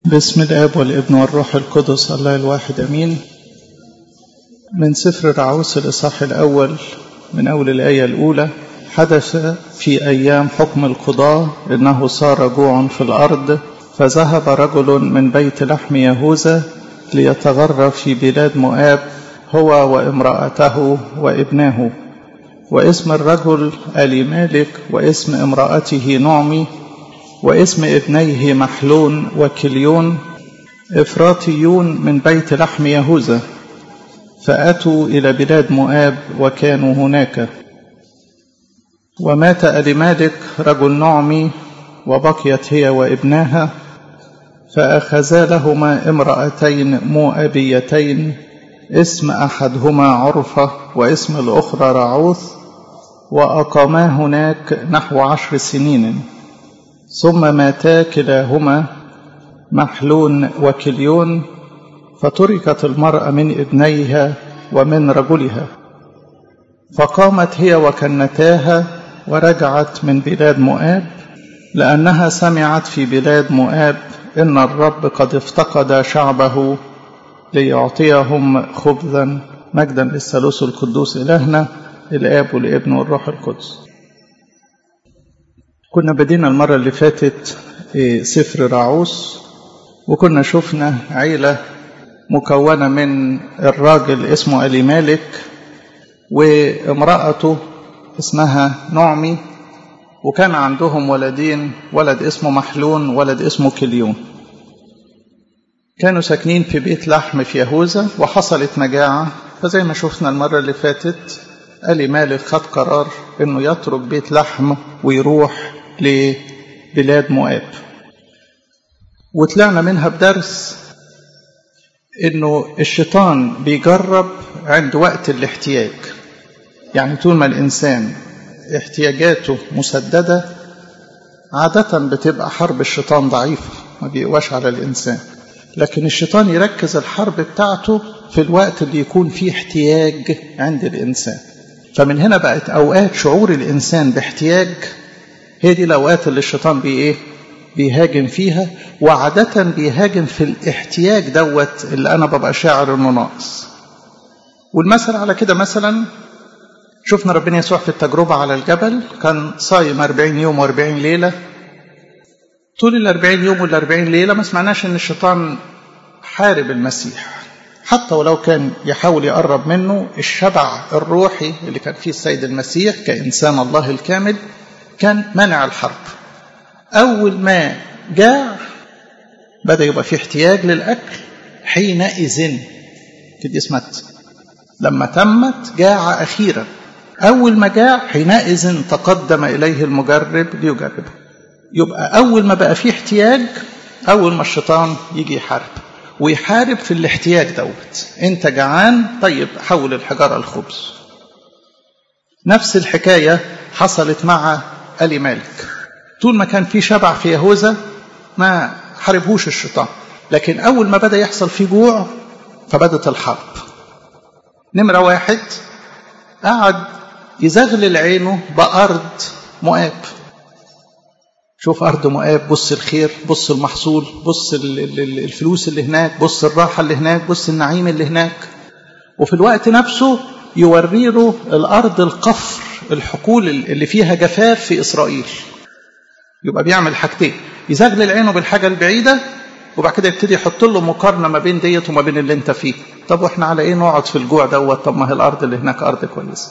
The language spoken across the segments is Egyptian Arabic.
بسم الاب والابن والروح القدس الله الواحد امين من سفر رعوس الاصحاح الاول من اول الايه الاولى حدث في ايام حكم القضاه انه صار جوع في الارض فذهب رجل من بيت لحم يهوذا ليتغرب في بلاد مؤاب هو وامراته وابناه واسم الرجل الي مالك واسم امراته نعمي واسم ابنيه محلون وكليون إفراطيون من بيت لحم يهوذا فأتوا إلى بلاد مؤاب وكانوا هناك ومات ألمالك رجل نعمي وبقيت هي وابناها فأخذا لهما امرأتين مؤابيتين اسم أحدهما عرفة واسم الأخرى رعوث وأقاما هناك نحو عشر سنين ثم ماتا كلاهما محلون وكليون فتركت المرأة من ابنيها ومن رجلها فقامت هي وكنتاها ورجعت من بلاد مؤاب لأنها سمعت في بلاد مؤاب إن الرب قد افتقد شعبه ليعطيهم خبزا مجدا للثالوث القدوس إلهنا الآب والابن والروح القدس كنا بدينا المرة اللي فاتت سفر راعوس وكنا شفنا عيلة مكونة من الراجل اسمه ألي مالك وامرأته اسمها نعمي وكان عندهم ولدين ولد اسمه محلون ولد اسمه كليون كانوا ساكنين في بيت لحم في يهوذا وحصلت مجاعة فزي ما شفنا المرة اللي فاتت ألي مالك خد قرار انه يترك بيت لحم ويروح لبلاد مؤاب وطلعنا منها بدرس انه الشيطان بيجرب عند وقت الاحتياج يعني طول ما الانسان احتياجاته مسدده عاده بتبقى حرب الشيطان ضعيفه ما بيقواش على الانسان لكن الشيطان يركز الحرب بتاعته في الوقت اللي يكون فيه احتياج عند الانسان فمن هنا بقت اوقات شعور الانسان باحتياج هي دي الاوقات اللي الشيطان بي ايه بيهاجم فيها وعادة بيهاجم في الاحتياج دوت اللي انا ببقى شاعر انه ناقص والمثل على كده مثلا شفنا ربنا يسوع في التجربة على الجبل كان صايم 40 يوم و40 ليلة طول ال 40 يوم وال 40 ليلة ما سمعناش ان الشيطان حارب المسيح حتى ولو كان يحاول يقرب منه الشبع الروحي اللي كان فيه السيد المسيح كإنسان الله الكامل كان منع الحرب أول ما جاع بدأ يبقى في احتياج للأكل حينئذ كده اسمت لما تمت جاع أخيرا أول ما جاع حينئذ تقدم إليه المجرب ليجربه يبقى أول ما بقى في احتياج أول ما الشيطان يجي يحارب ويحارب في الاحتياج دوت انت جعان طيب حول الحجارة الخبز نفس الحكاية حصلت مع ألي مالك طول ما كان في شبع في يهوذا ما حاربهوش الشيطان لكن أول ما بدأ يحصل فيه جوع فبدت الحرب نمرة واحد قعد يزغلل عينه بأرض مؤاب شوف أرض مؤاب بص الخير بص المحصول بص الفلوس اللي هناك بص الراحة اللي هناك بص النعيم اللي هناك وفي الوقت نفسه يوري له الأرض القفر الحقول اللي فيها جفاف في إسرائيل يبقى بيعمل حاجتين يزغلل عينه بالحاجة البعيدة وبعد كده يبتدي يحط له مقارنة ما بين ديت وما بين اللي انت فيه طب واحنا على ايه نقعد في الجوع دوت طب ما هي الأرض اللي هناك أرض كويسة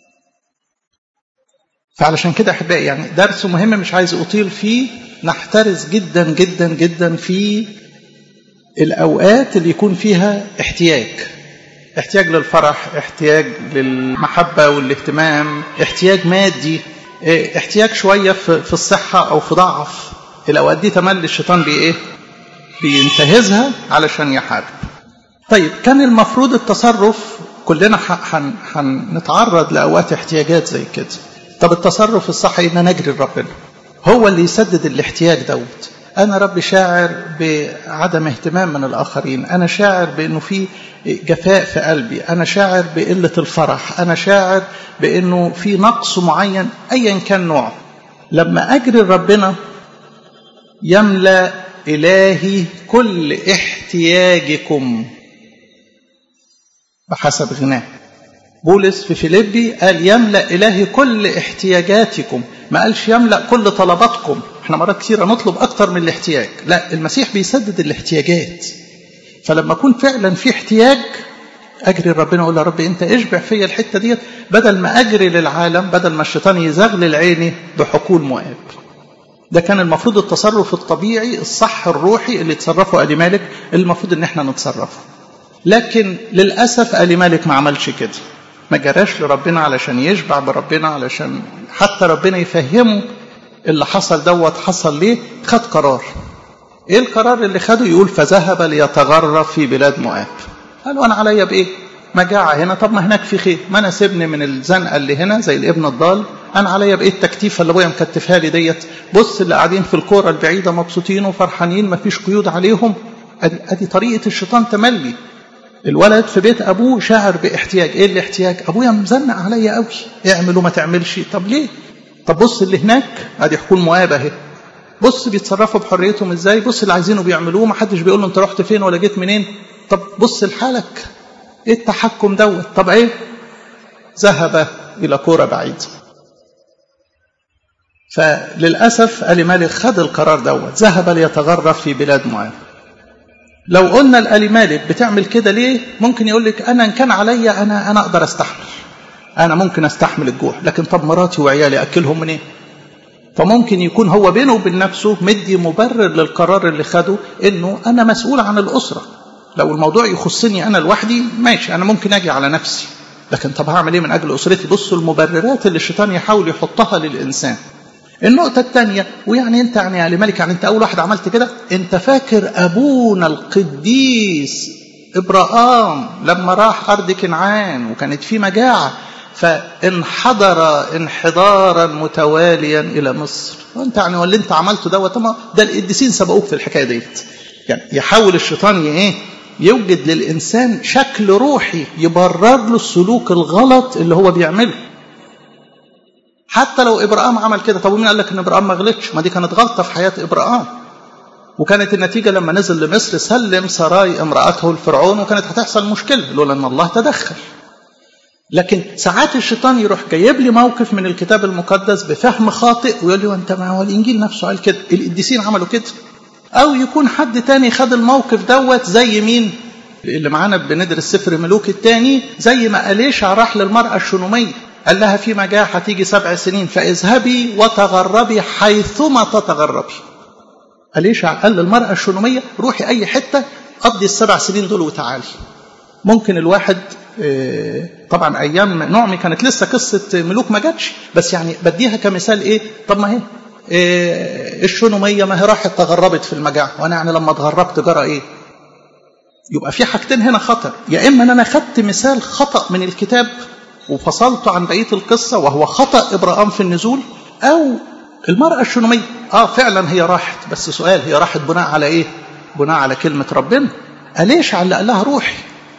فعلشان كده احبائي يعني درس مهم مش عايز اطيل فيه نحترس جدا جدا جدا في الاوقات اللي يكون فيها احتياج احتياج للفرح احتياج للمحبه والاهتمام احتياج مادي احتياج شويه في الصحه او في ضعف الاوقات دي تملي الشيطان بايه بينتهزها علشان يحارب طيب كان المفروض التصرف كلنا هنتعرض لاوقات احتياجات زي كده طب التصرف الصح ان نجري لربنا هو اللي يسدد الاحتياج دوت انا ربي شاعر بعدم اهتمام من الاخرين انا شاعر بانه في جفاء في قلبي انا شاعر بقله الفرح انا شاعر بانه في نقص معين ايا كان نوعه لما اجري لربنا يملا إلهي كل احتياجكم بحسب غناه بولس في فيليبي قال يملأ إلهي كل احتياجاتكم ما قالش يملأ كل طلباتكم احنا مرات كثيرة نطلب أكتر من الاحتياج لا المسيح بيسدد الاحتياجات فلما أكون فعلا في احتياج أجري ربنا أقول يا رب أنت اشبع فيا الحتة ديت بدل ما أجري للعالم بدل ما الشيطان يزغلل عيني بحقول مؤاب ده كان المفروض التصرف الطبيعي الصح الروحي اللي تصرفه آل مالك اللي المفروض ان احنا نتصرفه لكن للأسف آل مالك ما عملش كده ما جراش لربنا علشان يشبع بربنا علشان حتى ربنا يفهمه اللي حصل دوت حصل ليه خد قرار ايه القرار اللي خده يقول فذهب ليتغرب في بلاد مؤاب قال وانا عليا بايه مجاعة هنا طب ما هناك في خير ما انا سيبني من الزنقة اللي هنا زي الابن الضال انا عليا بايه التكتيفه اللي ابويا مكتفها لي ديت بص اللي قاعدين في الكوره البعيده مبسوطين وفرحانين ما فيش قيود عليهم ادي ادي طريقه الشيطان تملي الولد في بيت ابوه شاعر باحتياج ايه الاحتياج ابويا مزنق عليا قوي اعمل وما تعملش طب ليه طب بص اللي هناك ادي حكومه مؤاب اهي بص بيتصرفوا بحريتهم ازاي بص اللي عايزينه بيعملوه ما حدش بيقول له انت رحت فين ولا جيت منين طب بص لحالك ايه التحكم دوت طب ايه ذهب الى كوره بعيده فللأسف آل مالك خد القرار دوت ذهب ليتغرب في بلاد معاذ لو قلنا لآل مالك بتعمل كده ليه ممكن يقول لك أنا إن كان عليا أنا أنا أقدر أستحمل أنا ممكن أستحمل الجوع لكن طب مراتي وعيالي أكلهم منين فممكن يكون هو بينه وبين نفسه مدي مبرر للقرار اللي خده إنه أنا مسؤول عن الأسرة لو الموضوع يخصني أنا لوحدي ماشي أنا ممكن أجي على نفسي لكن طب هعمل إيه من أجل أسرتي بصوا المبررات اللي الشيطان يحاول يحطها للإنسان النقطة الثانية ويعني أنت يعني يا ملك يعني أنت أول واحد عملت كده أنت فاكر أبونا القديس إبراهام لما راح أرض كنعان وكانت في مجاعة فانحدر انحدارا متواليا إلى مصر وأنت يعني واللي أنت عملته دوت ده القديسين سبقوك في الحكاية ديت يعني يحاول الشيطان إيه يوجد للإنسان شكل روحي يبرر له السلوك الغلط اللي هو بيعمله حتى لو ابراهام عمل كده طب ومين قال لك ان ابراهام ما غلطش ما دي كانت غلطه في حياه ابراهام وكانت النتيجه لما نزل لمصر سلم سراي امراته لفرعون وكانت هتحصل مشكله لولا ان الله تدخل لكن ساعات الشيطان يروح جايب لي موقف من الكتاب المقدس بفهم خاطئ ويقول لي وانت ما هو الانجيل نفسه قال كده القديسين عملوا كده او يكون حد تاني خد الموقف دوت زي مين اللي معانا بندرس سفر ملوك الثاني زي ما أليشع راح للمرأة الشنومية قال لها في مجاعة هتيجي سبع سنين فاذهبي وتغربي حيثما تتغربي أليشع قال للمرأة الشنومية روحي أي حتة قضي السبع سنين دول وتعالي ممكن الواحد طبعا أيام نعمي كانت لسه قصة ملوك ما جاتش بس يعني بديها كمثال إيه طب ما هي الشنومية ما هي راحت تغربت في المجاعة وأنا يعني لما اتغربت جرى إيه يبقى في حاجتين هنا خطر يا إما أن أنا خدت مثال خطأ من الكتاب وفصلته عن بقية القصة وهو خطأ إبراهام في النزول أو المرأة الشنومية آه فعلا هي راحت بس سؤال هي راحت بناء على إيه بناء على كلمة ربنا أليش على اللي قال لها روحي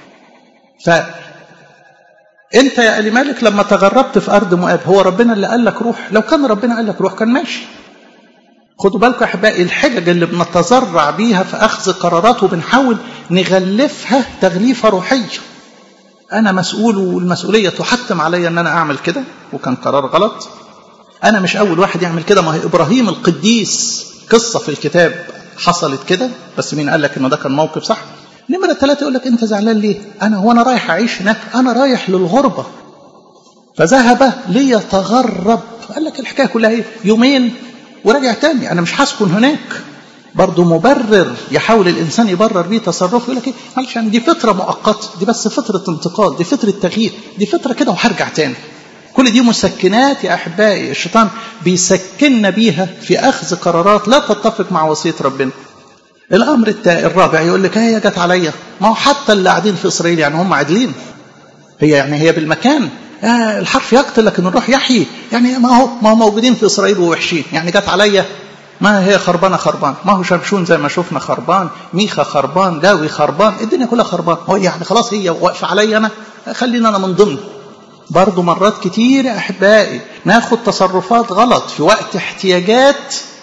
فأنت يا ألي مالك لما تغربت في أرض مؤاب هو ربنا اللي قال لك روح لو كان ربنا قال لك روح كان ماشي خدوا بالكم يا احبائي الحجج اللي بنتذرع بيها في اخذ قرارات وبنحاول نغلفها تغليفه روحيه أنا مسؤول والمسؤولية تحتم علي أن أنا أعمل كده وكان قرار غلط أنا مش أول واحد يعمل كده ما هي إبراهيم القديس قصة في الكتاب حصلت كده بس مين قال لك إنه ده كان موقف صح نمرة ثلاثة يقول لك أنت زعلان ليه أنا هو أنا رايح أعيش هناك أنا رايح للغربة فذهب ليتغرب قال لك الحكاية كلها إيه يومين ورجع تاني أنا مش هسكن هناك برضه مبرر يحاول الانسان يبرر بيه تصرفه يقول لك ايه معلش يعني دي فتره مؤقته دي بس فتره انتقال دي فتره تغيير دي فتره كده وهرجع تاني كل دي مسكنات يا احبائي الشيطان بيسكننا بيها في اخذ قرارات لا تتفق مع وصيه ربنا الامر الرابع يقول لك هي جت عليا ما هو حتى اللي قاعدين في اسرائيل يعني هم عادلين هي يعني هي بالمكان آه الحرف يقتل لكن الروح يحيي يعني ما هو ما هو موجودين في اسرائيل ووحشين يعني جت عليا ما هي خربانة خربان ما هو شمشون زي ما شفنا خربان ميخا خربان لاوي خربان الدنيا كلها خربان هو يعني خلاص هي واقفة عليا أنا خلينا أنا من ضمن برضو مرات كتير يا أحبائي ناخد تصرفات غلط في وقت احتياجات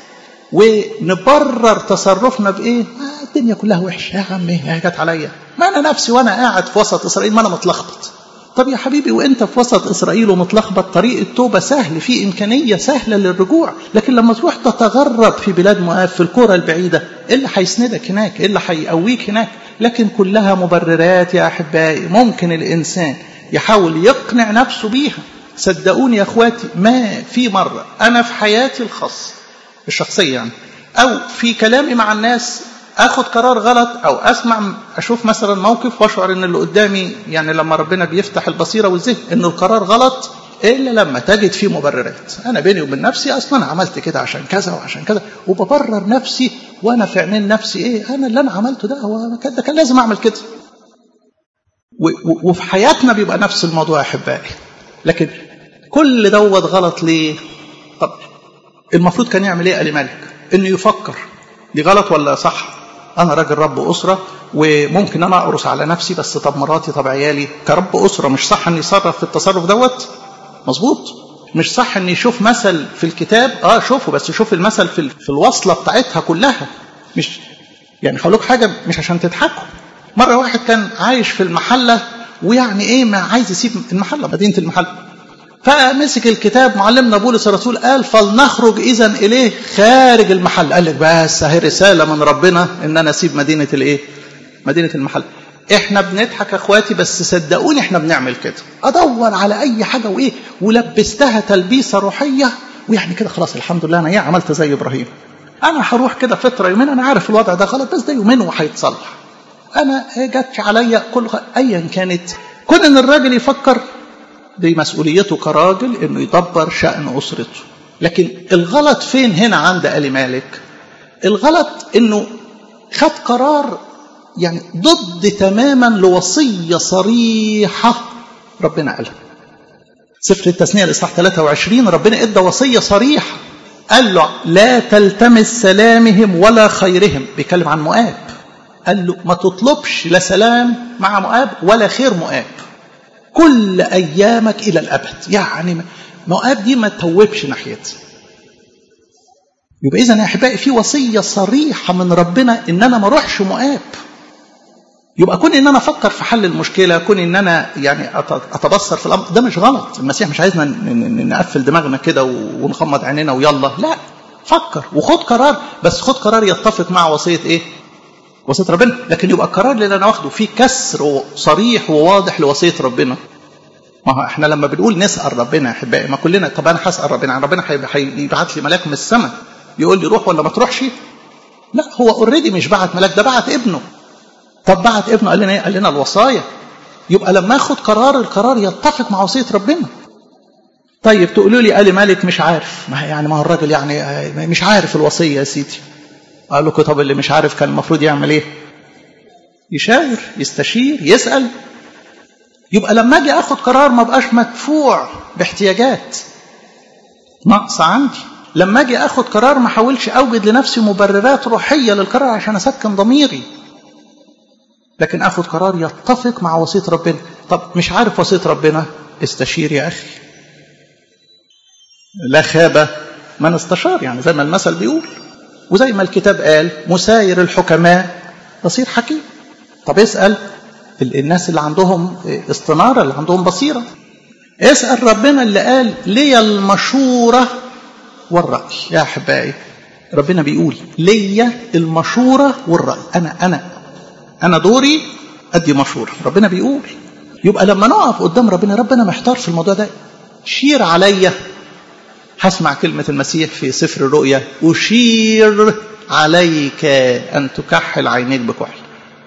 ونبرر تصرفنا بايه آه الدنيا كلها وحشه يا عم ايه جت عليا ما انا نفسي وانا قاعد في وسط اسرائيل ما انا متلخبط طب يا حبيبي وانت في وسط اسرائيل ومتلخبط طريق التوبه سهل في امكانيه سهله للرجوع لكن لما تروح تتغرب في بلاد مؤاب في القرى البعيده ايه اللي هيسندك هناك ايه اللي هيقويك هناك لكن كلها مبررات يا احبائي ممكن الانسان يحاول يقنع نفسه بيها صدقوني يا اخواتي ما في مره انا في حياتي الخاصه الشخصيه يعني او في كلامي مع الناس اخد قرار غلط او اسمع اشوف مثلا موقف واشعر ان اللي قدامي يعني لما ربنا بيفتح البصيره والذهن ان القرار غلط الا لما تجد فيه مبررات انا بيني وبين نفسي اصلا انا عملت كده عشان كذا وعشان كذا وببرر نفسي وانا في عينين نفسي ايه انا اللي انا عملته ده هو ده كان لازم اعمل كده وفي حياتنا بيبقى نفس الموضوع يا احبائي لكن كل دوت غلط ليه طب المفروض كان يعمل ايه قال مالك انه يفكر دي غلط ولا صح انا راجل رب اسره وممكن انا اقرص على نفسي بس طب مراتي طب عيالي كرب اسره مش صح اني يصرف في التصرف دوت مظبوط مش صح اني يشوف مثل في الكتاب اه شوفه بس شوف المثل في, في الوصله بتاعتها كلها مش يعني هقول حاجه مش عشان تضحكوا مره واحد كان عايش في المحله ويعني ايه ما عايز يسيب المحله مدينه المحله فمسك الكتاب معلمنا بولس الرسول قال فلنخرج اذا اليه خارج المحل قال لك بس اهي رساله من ربنا ان انا اسيب مدينه الايه مدينه المحل احنا بنضحك يا اخواتي بس صدقوني احنا بنعمل كده ادور على اي حاجه وايه ولبستها تلبيسه روحيه ويعني كده خلاص الحمد لله انا ايه عملت زي ابراهيم انا هروح كده فتره يومين انا عارف الوضع ده غلط بس ده يومين وهيتصلح انا جاتش عليا كل ايا كانت كون ان الراجل يفكر دي مسؤوليته كراجل انه يدبر شأن اسرته لكن الغلط فين هنا عند آل مالك الغلط انه خد قرار يعني ضد تماما لوصية صريحة ربنا قالها سفر التثنية الإصحاح 23 ربنا ادى وصية صريحة قال له لا تلتمس سلامهم ولا خيرهم بيتكلم عن مؤاب قال له ما تطلبش لا سلام مع مؤاب ولا خير مؤاب كل ايامك الى الابد يعني مؤاب دي ما توبش ناحيتها يبقى اذا يا احبائي في وصيه صريحه من ربنا ان انا ما اروحش مؤاب يبقى كون ان انا افكر في حل المشكله كون ان انا يعني اتبصر في الامر ده مش غلط المسيح مش عايزنا نقفل دماغنا كده ونغمض عينينا ويلا لا فكر وخد قرار بس خد قرار يتفق مع وصيه ايه وصيه ربنا لكن يبقى القرار اللي انا واخده فيه كسر صريح وواضح لوصيه ربنا ما هو احنا لما بنقول نسال ربنا يا احبائي ما كلنا طب انا هسال ربنا يعني ربنا هيبعت لي ملاك من السماء يقول لي روح ولا ما تروحش لا هو اوريدي مش بعت ملاك ده بعت ابنه طب بعت ابنه قال لنا ايه قال لنا الوصايا يبقى لما اخد قرار القرار يتفق مع وصيه ربنا طيب تقولوا لي قال مالك مش عارف ما يعني ما هو الراجل يعني مش عارف الوصيه يا سيدي قال لكم طب اللي مش عارف كان المفروض يعمل ايه يشاور يستشير يسال يبقى لما اجي اخد قرار ما بقاش مدفوع باحتياجات نقص عندي لما اجي اخد قرار ما احاولش اوجد لنفسي مبررات روحيه للقرار عشان اسكن ضميري لكن اخد قرار يتفق مع وصيه ربنا طب مش عارف وصيه ربنا استشير يا اخي لا خاب من استشار يعني زي ما المثل بيقول وزي ما الكتاب قال مساير الحكماء يصير حكيم طب اسال الناس اللي عندهم استناره اللي عندهم بصيره اسال ربنا اللي قال لي المشوره والراي يا احبائي ربنا بيقول ليا المشوره والراي انا انا انا دوري ادي مشوره ربنا بيقول يبقى لما نقف قدام ربنا ربنا محتار في الموضوع ده شير عليا هسمع كلمة المسيح في سفر الرؤيا أشير عليك أن تكحل عينيك بكحل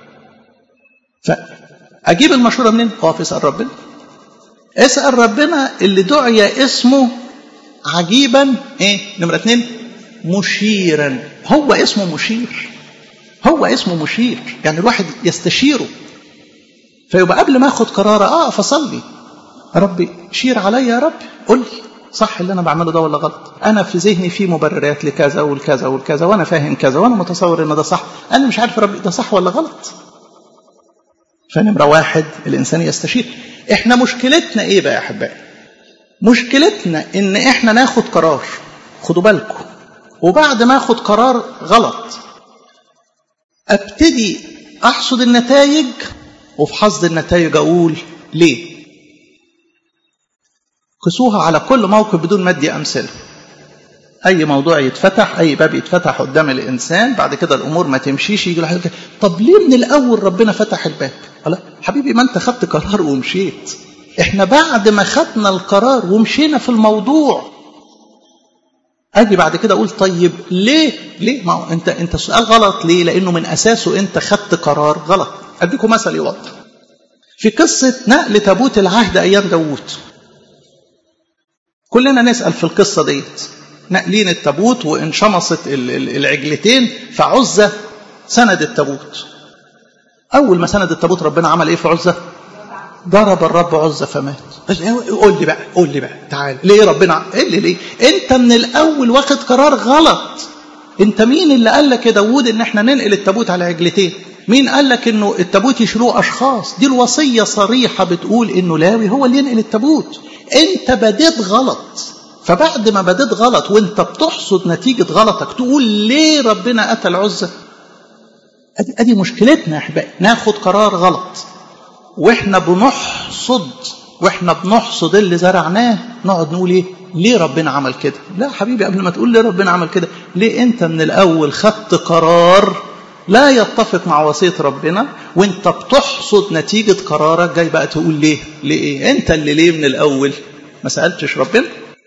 فأجيب المشورة منين؟ اقف اسأل ربنا اسأل ربنا اللي دعي اسمه عجيبا ايه نمرة اتنين مشيرا هو اسمه مشير هو اسمه مشير يعني الواحد يستشيره فيبقى قبل ما اخد قرار اقف اصلي ربي شير عليا يا رب قول لي صح اللي انا بعمله ده ولا غلط انا في ذهني في مبررات لكذا والكذا والكذا وانا فاهم كذا وانا متصور ان ده صح انا مش عارف ربي ده صح ولا غلط فنمرة واحد الإنسان يستشير إحنا مشكلتنا إيه بقى يا أحبائي مشكلتنا إن إحنا ناخد قرار خدوا بالكم وبعد ما اخد قرار غلط ابتدي احصد النتائج وفي حصد النتائج اقول ليه قسوها على كل موقف بدون ما ادي امثله اي موضوع يتفتح اي باب يتفتح قدام الانسان بعد كده الامور ما تمشيش يجي له طب ليه من الاول ربنا فتح الباب لا حبيبي ما انت خدت قرار ومشيت احنا بعد ما خدنا القرار ومشينا في الموضوع اجي بعد كده اقول طيب ليه ليه ما هو انت انت السؤال غلط ليه لانه من اساسه انت خدت قرار غلط اديكم مثل يوضح في قصه نقل تابوت العهد ايام داوود كلنا نسال في القصه ديت ناقلين التابوت وانشمصت العجلتين فعزه سند التابوت اول ما سند التابوت ربنا عمل ايه في عزه ضرب الرب عزة فمات قول لي بقى قول لي بقى تعال ليه ربنا ايه اللي ليه انت من الاول واخد قرار غلط انت مين اللي قال لك يا داوود ان احنا ننقل التابوت على عجلتين مين قال لك انه التابوت يشيلوه اشخاص دي الوصيه صريحه بتقول انه لاوي هو اللي ينقل التابوت انت بديت غلط فبعد ما بديت غلط وانت بتحصد نتيجه غلطك تقول ليه ربنا قتل عزه ادي ادي مشكلتنا يا احبائي ناخد قرار غلط واحنا بنحصد واحنا بنحصد اللي زرعناه نقعد نقول ايه ليه ربنا عمل كده لا حبيبي قبل ما تقول ليه ربنا عمل كده ليه انت من الاول خدت قرار لا يتفق مع وصيه ربنا وانت بتحصد نتيجه قرارك جاي بقى تقول ليه ليه ايه انت اللي ليه من الاول ما سالتش ربنا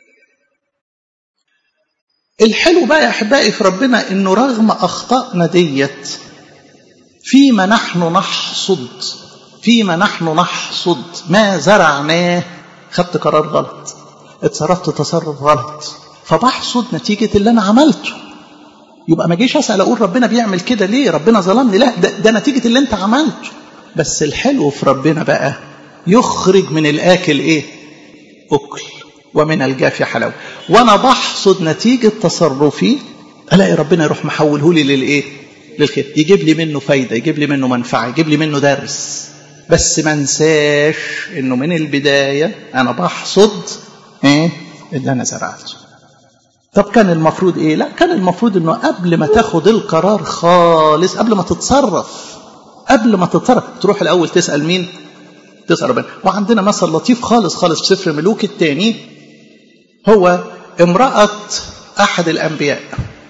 الحلو بقى يا احبائي في ربنا انه رغم اخطائنا ديت فيما نحن نحصد فيما نحن نحصد ما زرعناه خدت قرار غلط اتصرفت تصرف غلط فبحصد نتيجة اللي أنا عملته يبقى ما جيش أسأل أقول ربنا بيعمل كده ليه ربنا ظلمني لا ده, ده نتيجة اللي أنت عملته بس الحلو في ربنا بقى يخرج من الآكل إيه أكل ومن الجاف حلاوة وأنا بحصد نتيجة تصرفي ألاقي ربنا يروح محوله لي للإيه للخير يجيب لي منه فايدة يجيب لي منه منفعة يجيب لي منه درس بس ما انساش انه من البدايه انا بحصد ايه اللي انا زرعته طب كان المفروض ايه لا كان المفروض انه قبل ما تاخد القرار خالص قبل ما تتصرف قبل ما تتصرف تروح الاول تسال مين تسال ربنا وعندنا مثل لطيف خالص خالص في سفر ملوك الثاني هو امراه احد الانبياء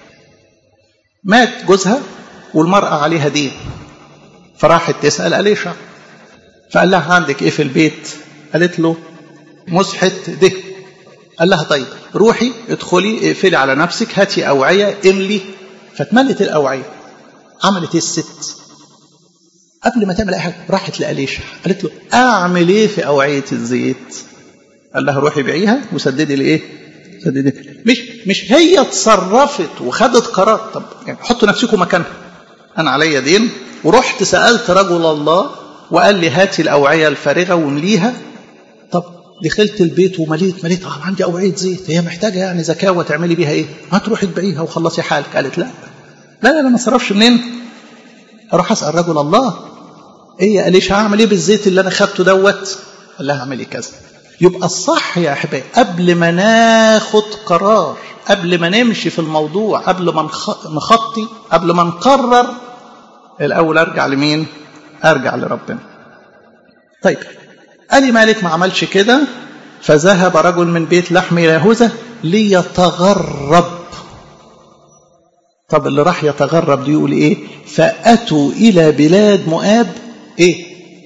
مات جوزها والمراه عليها دين فراحت تسال اليشع فقال لها عندك ايه في البيت قالت له مسحة ده قال لها طيب روحي ادخلي اقفلي على نفسك هاتي أوعية املي فاتملت الأوعية عملت ايه الست قبل ما تعمل اي حاجه راحت لأليشع قالت له اعمل ايه في اوعيه الزيت قال لها روحي بيعيها وسددي الايه سددي مش مش هي اتصرفت وخدت قرار طب يعني حطوا نفسكم مكانها انا عليا دين ورحت سالت رجل الله وقال لي هاتي الأوعية الفارغة وامليها طب دخلت البيت ومليت مليت اه عندي أوعية زيت هي محتاجة يعني زكاوة تعملي بيها إيه؟ ما تروحي تبيعيها وخلصي حالك قالت لا لا لا, لا ما صرفش منين؟ أروح أسأل رجل الله إيه قاليش هعمل إيه بالزيت اللي أنا خدته دوت؟ قال لها اعملي كذا يبقى الصح يا أحبائي قبل ما ناخد قرار قبل ما نمشي في الموضوع قبل ما نخطي قبل ما نقرر الأول أرجع لمين؟ ارجع لربنا طيب قال مالك ما عملش كده فذهب رجل من بيت لحم الى يهوذا ليتغرب طب اللي راح يتغرب دي يقول ايه فاتوا الى بلاد مؤاب ايه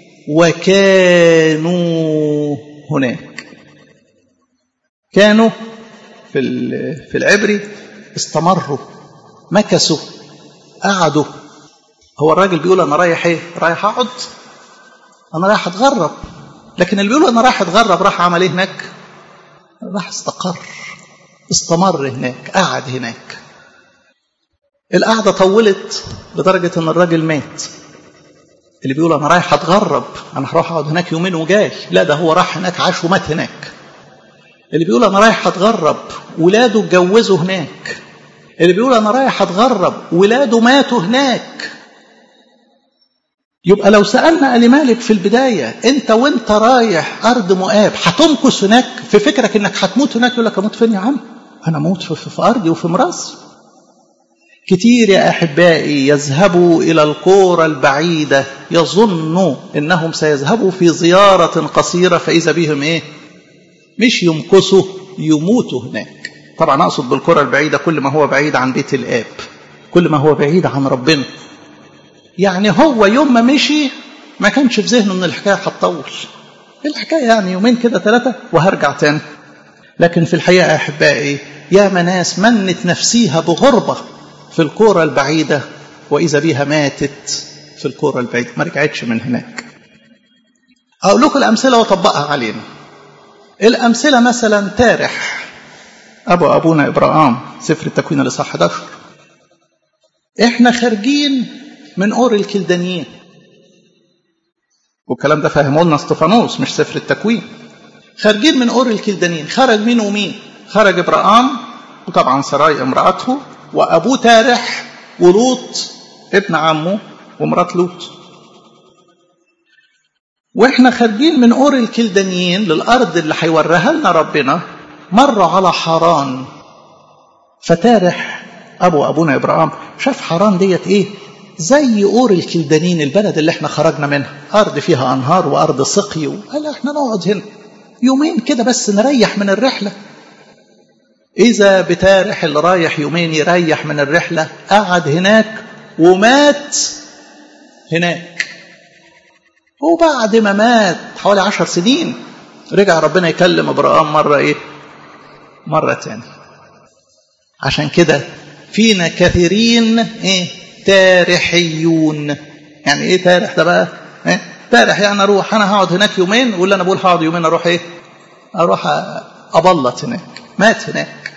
وكانوا هناك كانوا في في العبري استمروا مكثوا قعدوا هو الراجل بيقول انا رايح ايه رايح اقعد انا رايح اتغرب لكن اللي بيقول انا رايح اتغرب راح عمل ايه هناك راح استقر استمر هناك قعد هناك القعده طولت لدرجه ان الراجل مات اللي بيقول انا رايح اتغرب انا هروح اقعد هناك يومين وجاي لا ده هو راح هناك عاش ومات هناك اللي بيقول انا رايح اتغرب ولاده اتجوزوا هناك اللي بيقول انا رايح اتغرب ولاده ماتوا هناك يبقى لو سألنا ألي مالك في البداية أنت وأنت رايح أرض مؤاب هتمكث هناك في فكرك أنك هتموت هناك يقول لك أموت فين يا عم؟ أنا أموت في, في أرضي وفي مراسي كتير يا أحبائي يذهبوا إلى القرى البعيدة يظنوا إنهم سيذهبوا في زيارة قصيرة فإذا بهم إيه مش يمكثوا يموتوا هناك طبعا أقصد بالقرى البعيدة كل ما هو بعيد عن بيت الآب كل ما هو بعيد عن ربنا يعني هو يوم ما مشي ما كانش في ذهنه ان الحكايه هتطول الحكايه يعني يومين كده ثلاثه وهرجع تاني لكن في الحقيقه يا احبائي يا ناس منت نفسيها بغربه في الكوره البعيده واذا بيها ماتت في الكوره البعيده ما رجعتش من هناك اقول لكم الامثله واطبقها علينا الامثله مثلا تارح ابو ابونا ابراهام سفر التكوين الاصحاح 11 احنا خارجين من اور الكلدانيين والكلام ده فهمه لنا استفانوس مش سفر التكوين خارجين من اور الكلدانيين خرج مين ومين خرج ابراهام وطبعا سراي امراته وابوه تارح ولوط ابن عمه ومرات لوط واحنا خارجين من اور الكلدانيين للارض اللي هيوريها لنا ربنا مروا على حران فتارح ابو ابونا ابراهام شاف حران ديت ايه زي اور الكلدانين البلد اللي احنا خرجنا منها ارض فيها انهار وارض سقي قال احنا نقعد هنا يومين كده بس نريح من الرحله اذا بتارح اللي رايح يومين يريح من الرحله قعد هناك ومات هناك وبعد ما مات حوالي عشر سنين رجع ربنا يكلم ابراهام مره ايه مره تاني عشان كده فينا كثيرين ايه تارحيون يعني ايه تارح ده بقى إيه؟ تارح يعني اروح انا هقعد هناك يومين ولا انا بقول هقعد يومين اروح ايه اروح ابلط هناك مات هناك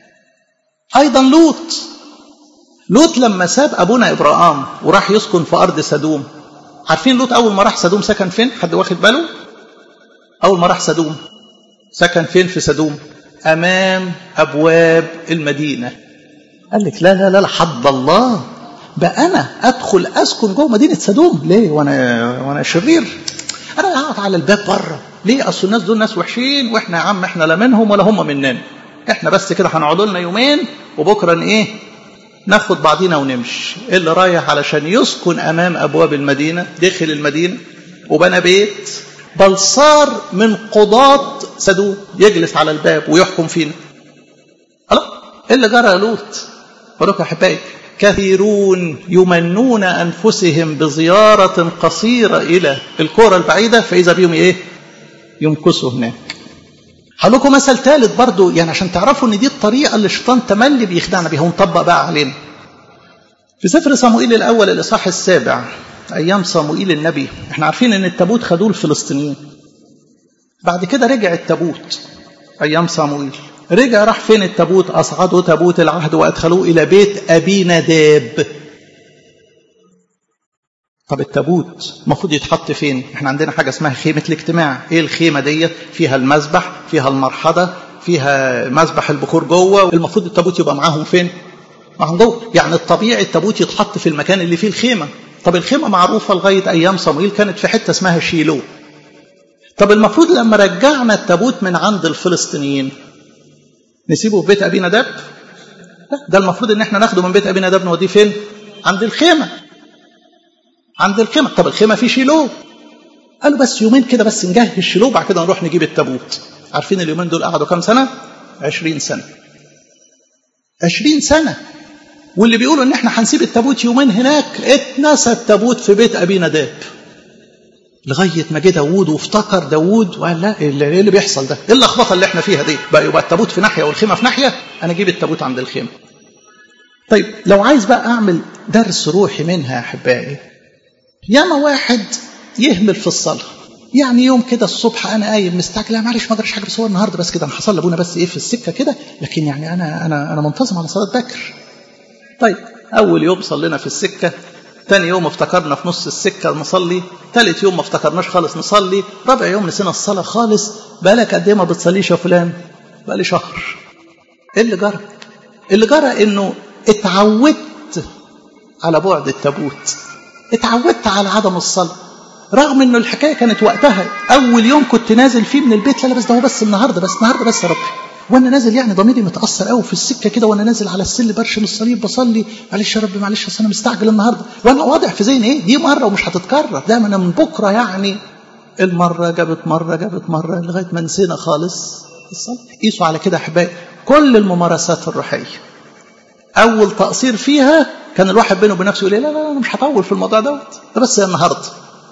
ايضا لوط لوط لما ساب ابونا ابراهام وراح يسكن في ارض سدوم عارفين لوط اول ما راح سدوم سكن فين حد واخد باله اول ما راح سدوم سكن فين في سدوم امام ابواب المدينه قال لك لا لا لا حد الله بقى انا ادخل اسكن جوه مدينه سدوم ليه وانا وانا شرير انا اقعد على الباب بره ليه اصل الناس دول ناس وحشين واحنا يا عم احنا لا منهم ولا هم مننا احنا بس كده هنقعد لنا يومين وبكره ايه ناخد بعضينا ونمشي اللي رايح علشان يسكن امام ابواب المدينه دخل المدينه وبنى بيت بل صار من قضاة سدوم يجلس على الباب ويحكم فينا الله ايه اللي جرى يا لوط بقول يا احبائي كثيرون يمنون انفسهم بزياره قصيره الى الكره البعيده فاذا بهم ايه يمكثوا هناك هقول لكم مثل ثالث برضو يعني عشان تعرفوا ان دي الطريقه اللي الشيطان تملي بيخدعنا بيها ونطبق بقى علينا في سفر صموئيل الاول الاصحاح السابع ايام صموئيل النبي احنا عارفين ان التابوت خدوه الفلسطينيين بعد كده رجع التابوت ايام صموئيل رجع راح فين التابوت اصعدوا تابوت العهد وادخلوه الى بيت ابي نداب طب التابوت المفروض يتحط فين احنا عندنا حاجه اسمها خيمه الاجتماع ايه الخيمه ديت فيها المذبح فيها المرحضه فيها مذبح البخور جوه المفروض التابوت يبقى معاهم فين معاهم جوه يعني الطبيعي التابوت يتحط في المكان اللي فيه الخيمه طب الخيمه معروفه لغايه ايام صموئيل كانت في حته اسمها شيلو طب المفروض لما رجعنا التابوت من عند الفلسطينيين نسيبه في بيت ابي نداب لا ده المفروض ان احنا ناخده من بيت ابي نداب نوديه فين عند الخيمه عند الخيمه طب الخيمه في شيلو قالوا بس يومين كده بس نجهز شيلو بعد كده نروح نجيب التابوت عارفين اليومين دول قعدوا كام سنه عشرين سنه عشرين سنه واللي بيقولوا ان احنا هنسيب التابوت يومين هناك اتنسى التابوت في بيت ابي نداب لغايه ما جه داوود وافتكر داوود وقال لا ايه اللي بيحصل ده؟ ايه اللخبطه اللي احنا فيها دي؟ بقى يبقى التابوت في ناحيه والخيمه في ناحيه انا اجيب التابوت عند الخيمه. طيب لو عايز بقى اعمل درس روحي منها يا احبائي ياما واحد يهمل في الصلاه يعني يوم كده الصبح انا قايم مستعجل لا معلش ما اقدرش حاجه بس هو النهارده بس كده انا حصل لابونا بس ايه في السكه كده لكن يعني انا انا انا منتظم على صلاه بكر. طيب اول يوم صلينا في السكه تاني يوم افتكرنا في نص السكة نصلي تالت يوم ما افتكرناش خالص نصلي رابع يوم نسينا الصلاة خالص بقالك قد ايه ما بتصليش يا فلان بقالي شهر ايه اللي جرى اللي جرى انه اتعودت على بعد التابوت اتعودت على عدم الصلاة رغم انه الحكاية كانت وقتها اول يوم كنت نازل فيه من البيت لا لا بس ده هو بس النهارده بس النهارده بس يا رب وانا نازل يعني ضميري متاثر قوي في السكه كده وانا نازل على السل برشم الصليب بصلي معلش يا رب معلش اصل انا مستعجل النهارده وانا واضح في ذهني ايه دي مره ومش هتتكرر ده انا من بكره يعني المره جابت مره جابت مره لغايه ما نسينا خالص الصلاه قيسوا على كده احبائي كل الممارسات الروحيه اول تقصير فيها كان الواحد بينه وبين نفسه يقول لا لا انا مش هطول في الموضوع دوت ده بس النهارده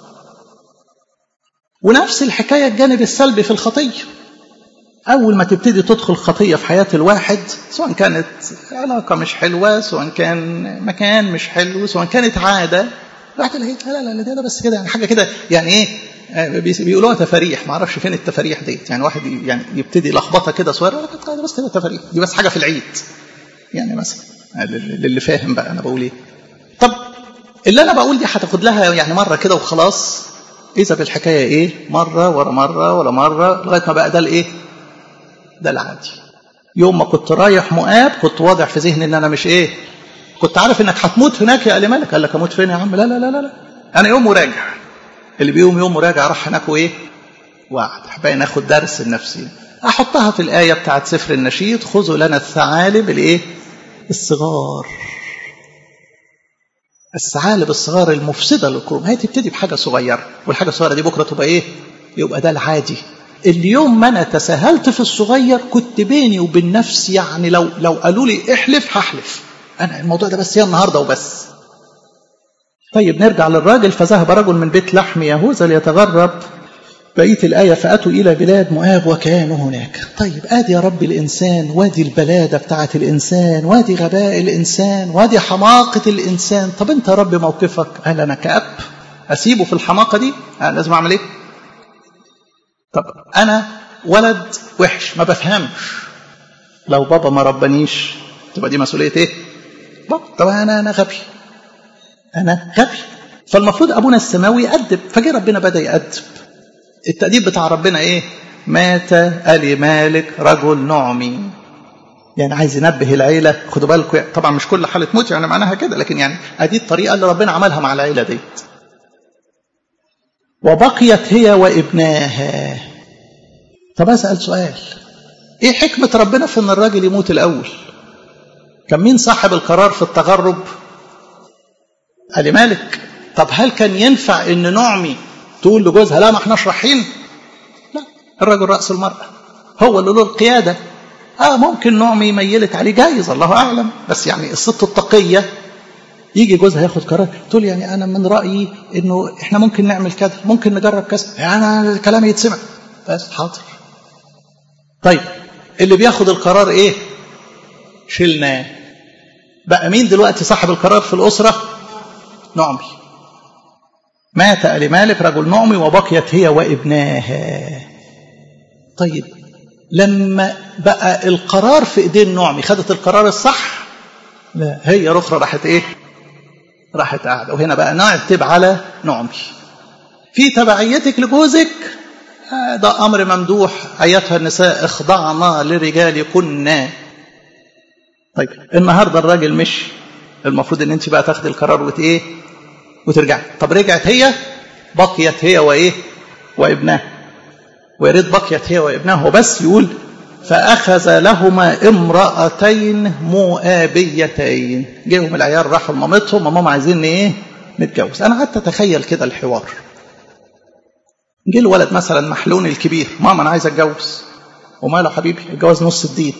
ونفس الحكايه الجانب السلبي في الخطيه أول ما تبتدي تدخل خطية في حياة الواحد سواء كانت علاقة مش حلوة سواء كان مكان مش حلو سواء كانت عادة الواحد لا لا لا ده بس كده يعني حاجة كده يعني إيه بيقولوها تفاريح ما اعرفش فين التفاريح ديت يعني واحد يعني يبتدي لخبطه كده صغيره بس كده تفاريح دي بس حاجه في العيد يعني مثلا للي فاهم بقى انا بقول ايه طب اللي انا بقول دي هتاخد لها يعني مره كده وخلاص اذا بالحكايه ايه مره ورا مره ولا مره لغايه ما بقى ده الايه ده العادي يوم ما كنت رايح مؤاب كنت واضح في ذهني ان انا مش ايه كنت عارف انك هتموت هناك يا ال مالك قال لك اموت فين يا عم لا لا لا لا انا يوم مراجع اللي بيقوم يوم مراجع راح هناك وايه وعد احبائي ناخد درس النفسي احطها في الايه بتاعت سفر النشيد خذوا لنا الثعالب الايه الصغار الثعالب الصغار المفسده للكروم هي تبتدي بحاجه صغيره والحاجه الصغيره دي بكره تبقى ايه يبقى ده العادي اليوم ما انا تساهلت في الصغير كنت بيني وبين نفسي يعني لو لو قالوا لي احلف هحلف انا الموضوع ده بس هي النهارده وبس طيب نرجع للراجل فذهب رجل من بيت لحم يهوذا ليتغرب بقية الآية فأتوا إلى بلاد مؤاب وكانوا هناك طيب آدي يا رب الإنسان وادي البلادة بتاعة الإنسان وادي غباء الإنسان وادي حماقة الإنسان طب أنت يا رب موقفك هل أنا كأب أسيبه في الحماقة دي أنا لازم أعمل إيه طب أنا ولد وحش ما بفهمش لو بابا ما ربنيش تبقى دي مسؤولية إيه بابا طب أنا أنا غبي أنا غبي فالمفروض أبونا السماوي يأدب فجأة ربنا بدأ يأدب التأديب بتاع ربنا إيه مات ألي مالك رجل نعمي يعني عايز ينبه العيلة خدوا بالكم طبعا مش كل حالة موت يعني معناها كده لكن يعني أدي الطريقة اللي ربنا عملها مع العيلة ديت وبقيت هي وابناها طب أسأل سؤال إيه حكمة ربنا في إن الراجل يموت الأول كان مين صاحب القرار في التغرب ألي مالك طب هل كان ينفع إن نعمي تقول لجوزها لا ما احناش رايحين لا الرجل رأس المرأة هو اللي له القيادة اه ممكن نعمي ميلت عليه جايز الله اعلم بس يعني الست التقية يجي جوزها ياخد قرار تقول يعني انا من رأيي انه احنا ممكن نعمل كذا ممكن نجرب كذا يعني انا كلامي يتسمع بس حاضر طيب اللي بياخد القرار ايه شلناه بقى مين دلوقتي صاحب القرار في الأسرة نعمي مات لمالك رجل نعمي وبقيت هي وابناها طيب لما بقى القرار في ايدين نعمي خدت القرار الصح لا هي الاخرى راحت ايه راحت قاعده وهنا بقى نعتب على نعمي في تبعيتك لجوزك ده امر ممدوح ايتها النساء اخضعنا لرجالكن طيب النهارده الراجل مش المفروض ان انت بقى تاخدي القرار وت ايه وترجعي طب رجعت هي بقيت هي وايه وابنها ويا ريت بقيت هي وابنها وبس يقول فاخذ لهما امراتين مؤابيتين جيهم العيال راحوا لمامتهم ماما عايزين ايه نتجوز انا قعدت اتخيل كده الحوار جه الولد مثلا محلون الكبير ماما انا عايز اتجوز وماله حبيبي الجواز نص الدين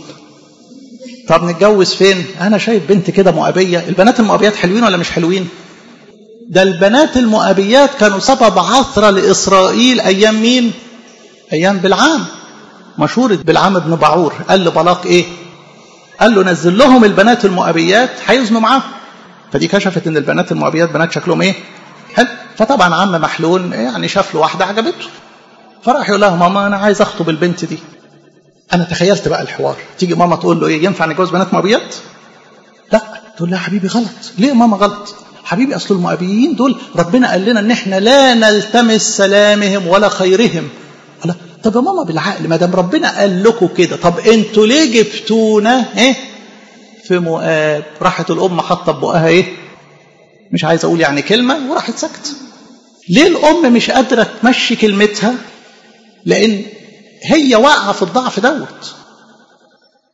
طب نتجوز فين انا شايف بنت كده مؤابيه البنات المؤابيات حلوين ولا مش حلوين ده البنات المؤابيات كانوا سبب عثرة لإسرائيل أيام مين أيام بالعام مشهورة بالعام بن بعور قال لبلاق إيه قال له نزل لهم البنات المؤابيات هيزنوا معاهم فدي كشفت ان البنات المؤابيات بنات شكلهم ايه حلو فطبعا عم محلول يعني شاف له واحده عجبته فراح يقول لها ماما انا عايز اخطب البنت دي انا تخيلت بقى الحوار تيجي ماما تقول له ايه ينفع نتجوز بنات مؤابيات لا تقول لها حبيبي غلط ليه ماما غلط حبيبي اصل المؤابيين دول ربنا قال لنا ان احنا لا نلتمس سلامهم ولا خيرهم الله طب يا ماما بالعقل ما دام ربنا قال لكم كده طب انتوا ليه جبتونا ايه في مؤاب راحت الام حاطه بقها ايه مش عايز اقول يعني كلمه وراحت سكت ليه الام مش قادره تمشي كلمتها لان هي واقعه في الضعف دوت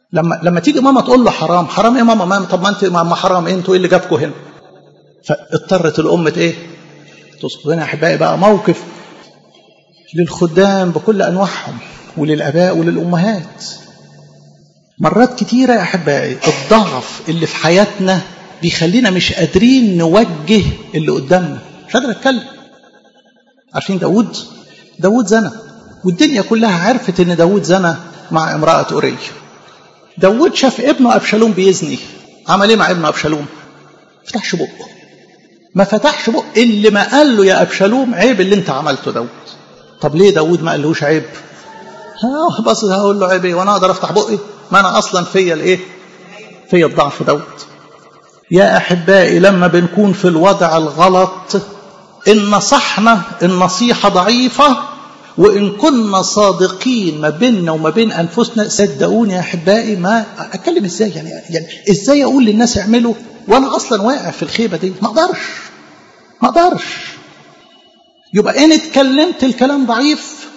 لما لما تيجي ماما تقول له حرام حرام ايه ماما ماما طب ما انت ما حرام ايه انتوا ايه اللي جابكم هنا فاضطرت الام ايه تسقط هنا احبائي بقى موقف للخدام بكل انواعهم وللاباء وللامهات مرات كتيره يا احبائي الضعف اللي في حياتنا بيخلينا مش قادرين نوجه اللي قدامنا مش قادر اتكلم عارفين داود داود زنى والدنيا كلها عرفت ان داود زنى مع امرأة أورية داود شاف ابنه أبشالوم بيزني عمل ايه مع ابنه أبشالوم فتحش بقه ما فتحش بقه اللي ما قال له يا أبشالوم عيب اللي انت عملته داود طب ليه داود ما قالهوش عيب ها بس هقول له عيب ايه وانا اقدر افتح بقي ما انا اصلا فيا الايه فيا الضعف داود يا احبائي لما بنكون في الوضع الغلط ان نصحنا النصيحه ضعيفه وإن كنا صادقين ما بيننا وما بين أنفسنا صدقوني يا أحبائي ما أتكلم إزاي يعني, يعني إزاي أقول للناس اعملوا وأنا أصلا واقع في الخيبة دي ما أقدرش ما أقدرش يبقى إن اتكلمت الكلام ضعيف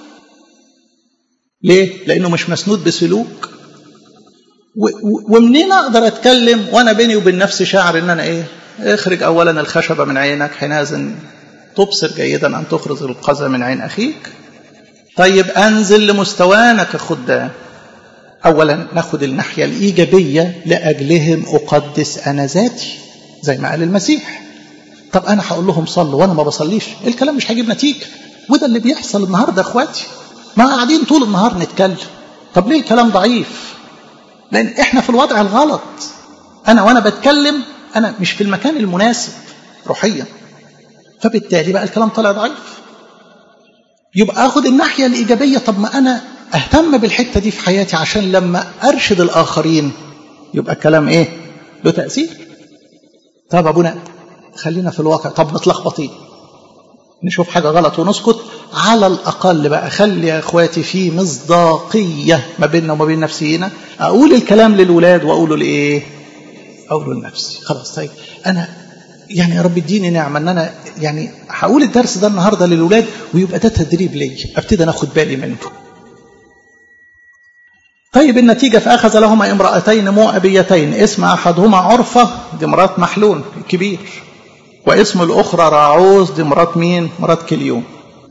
ليه؟ لأنه مش مسنود بسلوك ومنين أقدر أتكلم وأنا بيني وبين نفسي شاعر إن أنا إيه؟ اخرج أولا الخشبة من عينك حينئذ تبصر جيدا أن تخرج القذى من عين أخيك طيب أنزل لمستوانا كخدام أولا ناخد الناحية الإيجابية لأجلهم أقدس أنا ذاتي زي ما قال المسيح طب أنا هقول لهم صلوا وأنا ما بصليش الكلام مش هيجيب نتيجة وده اللي بيحصل النهاردة إخواتي ما قاعدين طول النهار نتكلم طب ليه الكلام ضعيف لأن إحنا في الوضع الغلط أنا وأنا بتكلم أنا مش في المكان المناسب روحيا فبالتالي بقى الكلام طلع ضعيف يبقى اخد الناحيه الايجابيه طب ما انا اهتم بالحته دي في حياتي عشان لما ارشد الاخرين يبقى الكلام ايه له تاثير طب ابونا خلينا في الواقع طب متلخبطين نشوف حاجه غلط ونسكت على الاقل بقى خلي يا اخواتي في مصداقيه ما بيننا وما بين نفسينا اقول الكلام للولاد واقوله لايه اقوله لنفسي خلاص طيب انا يعني يا رب اديني نعمه ان انا يعني هقول الدرس ده النهارده للاولاد ويبقى ده تدريب ليا ابتدي انا اخد بالي منه. طيب النتيجه فاخذ لهما امراتين مؤبيتين اسم احدهما عرفه دي مرات محلول كبير واسم الاخرى راعوز دي مرات مين؟ مرات كليون.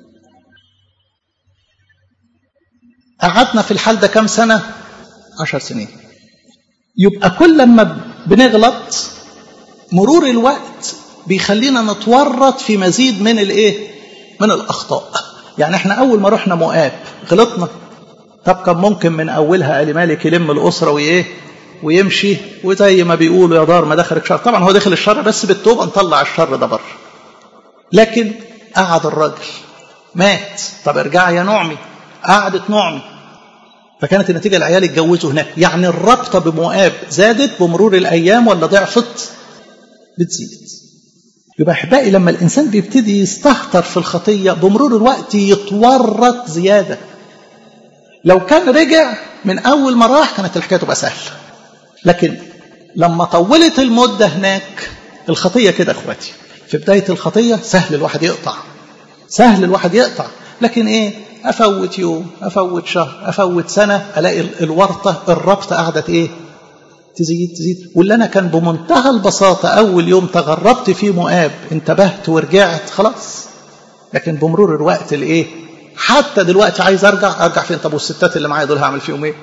قعدنا في الحال ده كام سنه؟ عشر سنين. يبقى كل ما بنغلط مرور الوقت بيخلينا نتورط في مزيد من الايه من الاخطاء يعني احنا اول ما رحنا مؤاب غلطنا طب كان ممكن من اولها ال مالك يلم الاسره وايه ويمشي وزي ما بيقولوا يا دار ما دخلك شر طبعا هو دخل الشر بس بالتوبه نطلع الشر ده بره لكن قعد الراجل مات طب ارجع يا نعمي قعدت نعمي فكانت النتيجه العيال اتجوزوا هناك يعني الرابطه بمؤاب زادت بمرور الايام ولا ضعفت بتزيد يبقى احبائي لما الانسان بيبتدي يستهتر في الخطيه بمرور الوقت يتورط زياده لو كان رجع من اول ما راح كانت الحكايه تبقى سهله لكن لما طولت المده هناك الخطيه كده اخواتي في بدايه الخطيه سهل الواحد يقطع سهل الواحد يقطع لكن ايه افوت يوم افوت شهر افوت سنه الاقي الورطه الربطه قعدت ايه تزيد تزيد واللي انا كان بمنتهى البساطه اول يوم تغربت فيه مؤاب انتبهت ورجعت خلاص لكن بمرور الوقت الايه حتى دلوقتي عايز ارجع ارجع فين طب والستات اللي معايا دول هعمل فيهم ايه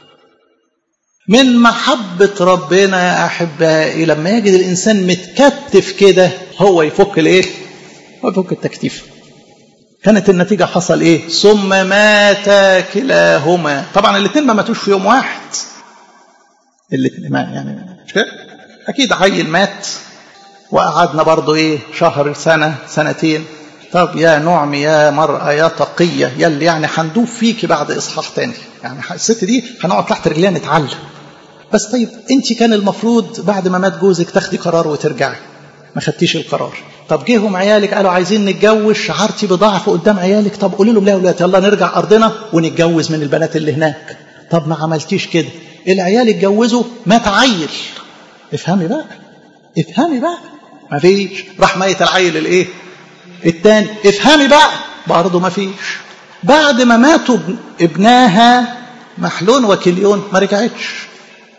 من محبة ربنا يا أحبائي لما يجد الإنسان متكتف كده هو يفك الإيه؟ هو يفك التكتيف. كانت النتيجة حصل إيه؟ ثم مات كلاهما. طبعا الاثنين ما ماتوش في يوم واحد. الاثنين يعني مش كده؟ أكيد عيل مات وقعدنا برضه إيه؟ شهر سنة سنتين طب يا نعم يا مرأة يا تقية يلي يعني هندوب فيكي بعد إصحاح تاني يعني الست دي هنقعد تحت رجليها نتعلم بس طيب انت كان المفروض بعد ما مات جوزك تاخدي قرار وترجعي ما خدتيش القرار طب جيهم عيالك قالوا عايزين نتجوز شعرتي بضعف قدام عيالك طب قولي لهم لا يا ولاد يلا نرجع ارضنا ونتجوز من البنات اللي هناك طب ما عملتيش كده العيال اتجوزوا مات عيل افهمي بقى افهمي بقى ما فيش راح ميت العيل الايه التاني افهمي بقى برضه ما فيش بعد ما ماتوا ابناها محلون وكليون ما رجعتش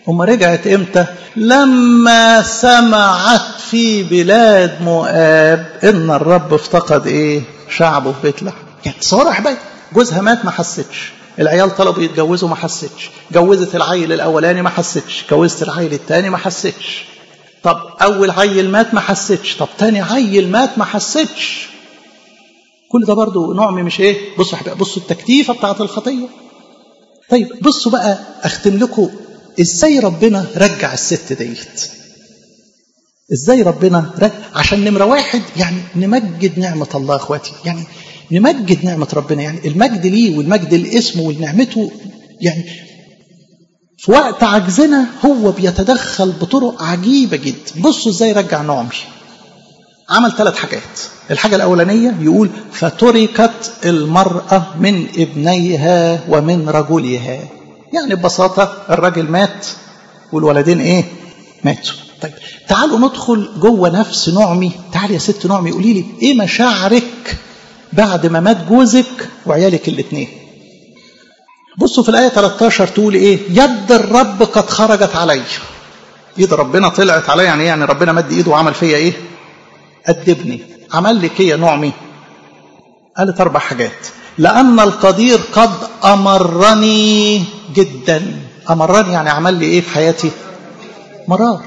أما رجعت إمتى لما سمعت في بلاد مؤاب إن الرب افتقد إيه شعبه في بيت لحم يعني تصور أحبائي جوزها مات ما حستش العيال طلبوا يتجوزوا ما حستش جوزت العيل الأولاني ما حستش جوزت العيل الثاني ما حستش طب أول عيل مات ما حستش طب تاني عيل مات ما حستش كل ده برضو نوع من مش ايه بصوا حبيبي بصوا التكتيفه بتاعت الخطيه طيب بصوا بقى اختم لكم ازاي ربنا رجع الست ديت ازاي ربنا رجع عشان نمره واحد يعني نمجد نعمه الله اخواتي يعني نمجد نعمه ربنا يعني المجد ليه والمجد لاسمه ولنعمته يعني في وقت عجزنا هو بيتدخل بطرق عجيبه جدا بصوا ازاي رجع نعمي عمل ثلاث حاجات الحاجة الأولانية يقول فتركت المرأة من ابنيها ومن رجلها يعني ببساطة الراجل مات والولدين إيه ماتوا طيب تعالوا ندخل جوه نفس نعمي تعالي يا ست نعمي قولي لي إيه مشاعرك بعد ما مات جوزك وعيالك الاثنين بصوا في الآية 13 تقول إيه يد الرب قد خرجت علي إيد ربنا طلعت علي يعني يعني ربنا مد إيده وعمل فيا إيه أدبني عمل لك ايه يا نعمي قالت اربع حاجات لان القدير قد امرني جدا امرني يعني عمل لي ايه في حياتي مرار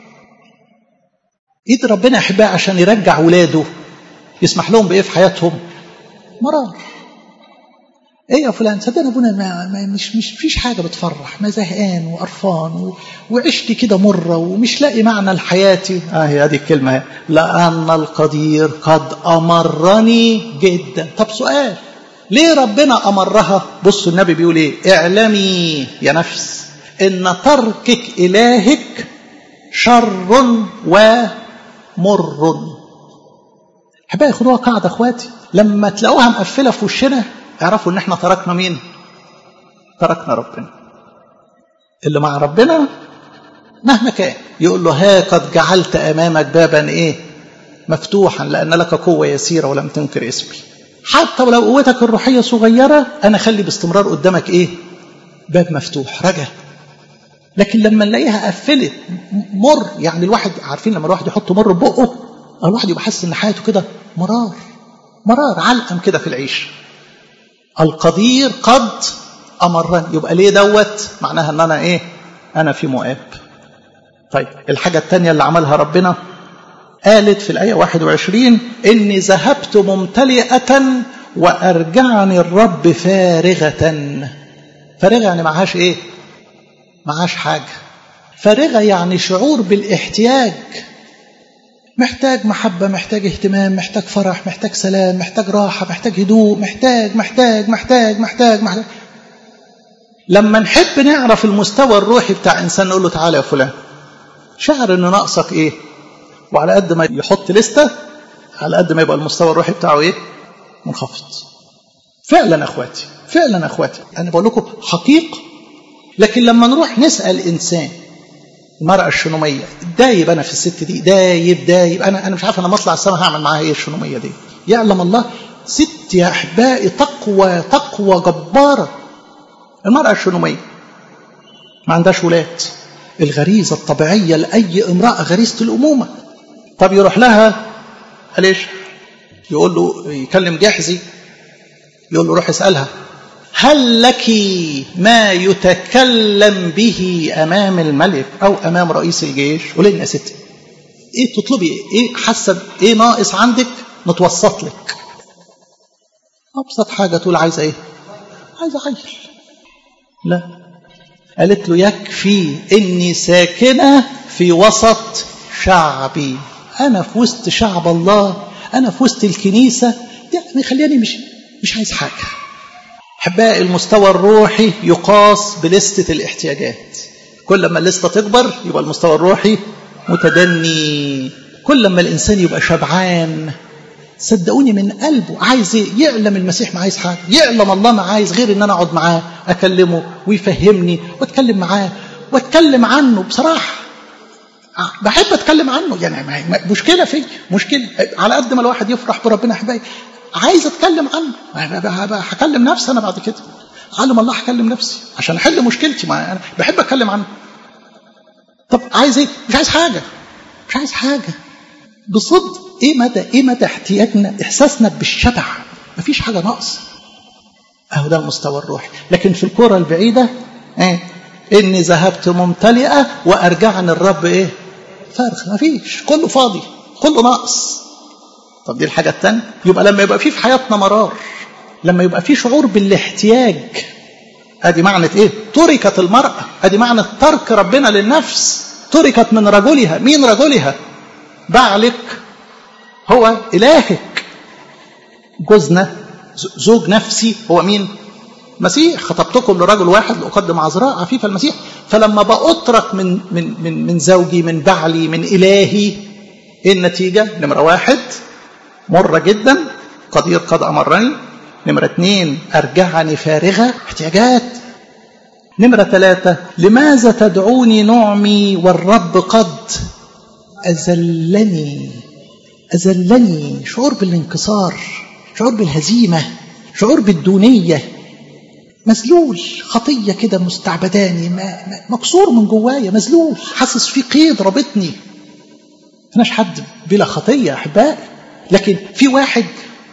ايد ربنا احبها عشان يرجع ولاده يسمح لهم بايه في حياتهم مرار ايه يا فلان صدقني ابونا ما ما مش مش فيش حاجه بتفرح ما زهقان وقرفان و... وعشت كده مره ومش لاقي معنى لحياتي اه هي هذه الكلمه لان القدير قد امرني جدا طب سؤال ليه ربنا امرها بصوا النبي بيقول ايه اعلمي يا نفس ان تركك الهك شر ومر احبائي خدوها قاعده اخواتي لما تلاقوها مقفله في وشنا اعرفوا ان احنا تركنا مين تركنا ربنا اللي مع ربنا مهما كان يقول له ها قد جعلت امامك بابا ايه مفتوحا لان لك قوه يسيره ولم تنكر اسمي حتى ولو قوتك الروحيه صغيره انا خلي باستمرار قدامك ايه باب مفتوح رجا لكن لما نلاقيها قفلت مر يعني الواحد عارفين لما الواحد يحط مر بقه الواحد يبقى حاسس ان حياته كده مرار مرار علقم كده في العيش القدير قد امرني يبقى ليه دوت معناها ان انا ايه انا في مؤاب طيب الحاجه الثانيه اللي عملها ربنا قالت في الايه 21 اني ذهبت ممتلئه وارجعني الرب فارغه فارغه يعني معهاش ايه معهاش حاجه فارغه يعني شعور بالاحتياج محتاج محبة محتاج اهتمام محتاج فرح محتاج سلام محتاج راحة محتاج هدوء محتاج محتاج محتاج محتاج محتاج لما نحب نعرف المستوى الروحي بتاع إنسان نقول له تعالى يا فلان شعر إنه ناقصك إيه وعلى قد ما يحط لستة على قد ما يبقى المستوى الروحي بتاعه إيه منخفض فعلا أخواتي فعلا أخواتي أنا بقول لكم حقيقة لكن لما نروح نسأل إنسان المرأة الشنومية دايب أنا في الست دي دايب دايب أنا أنا مش عارف أنا ما أطلع السماء هعمل معاها إيه الشنومية دي يعلم الله ست يا أحبائي تقوى تقوى جبارة المرأة الشنومية ما عندهاش ولاد الغريزة الطبيعية لأي امرأة غريزة الأمومة طب يروح لها ليش يقول له يكلم جحزي يقول له روح اسألها هل لك ما يتكلم به امام الملك او امام رئيس الجيش قولي لنا يا ستي ايه تطلبي ايه حاسه ايه ناقص عندك نتوسط لك ابسط حاجه تقول عايزه ايه عايزه عيل لا قالت له يكفي اني ساكنه في وسط شعبي انا في وسط شعب الله انا في وسط الكنيسه يعني خليني مش مش عايز حاجه احبائي المستوى الروحي يقاس بلستة الاحتياجات كل ما الليسته تكبر يبقى المستوى الروحي متدني كل ما الانسان يبقى شبعان صدقوني من قلبه عايز يعلم المسيح ما عايز حاجه يعلم الله ما عايز غير ان انا اقعد معاه اكلمه ويفهمني واتكلم معاه واتكلم عنه بصراحه بحب اتكلم عنه يعني مشكله فيا مشكله على قد ما الواحد يفرح بربنا احبائي عايز اتكلم عنه هكلم نفسي انا بعد كده علم الله هكلم نفسي عشان احل مشكلتي ما انا بحب اتكلم عنه طب عايز ايه مش عايز حاجه مش عايز حاجه بصدق ايه مدى ايه مدى احتياجنا احساسنا بالشبع مفيش حاجه ناقصه اهو ده المستوى الروحي لكن في الكره البعيده ايه اني ذهبت ممتلئه وارجعني الرب ايه فارغ مفيش كله فاضي كله ناقص طب دي الحاجه الثانيه يبقى لما يبقى في في حياتنا مرار لما يبقى في شعور بالاحتياج ادي معنى ايه تركت المراه ادي معنى ترك ربنا للنفس تركت من رجلها مين رجلها بعلك هو الهك جوزنا زوج نفسي هو مين مسيح خطبتكم لرجل واحد لاقدم عذراء عفيف المسيح فلما بأترك من من من من زوجي من بعلي من الهي ايه النتيجه نمره واحد مره جدا قدير قد امرني نمره اثنين ارجعني فارغه احتياجات نمره ثلاثه لماذا تدعوني نعمي والرب قد اذلني اذلني شعور بالانكسار شعور بالهزيمه شعور بالدونيه مذلول خطية كده مستعبداني مكسور من جوايا مذلول حاسس في قيد رابطني فناش حد بلا خطية أحبائي لكن في واحد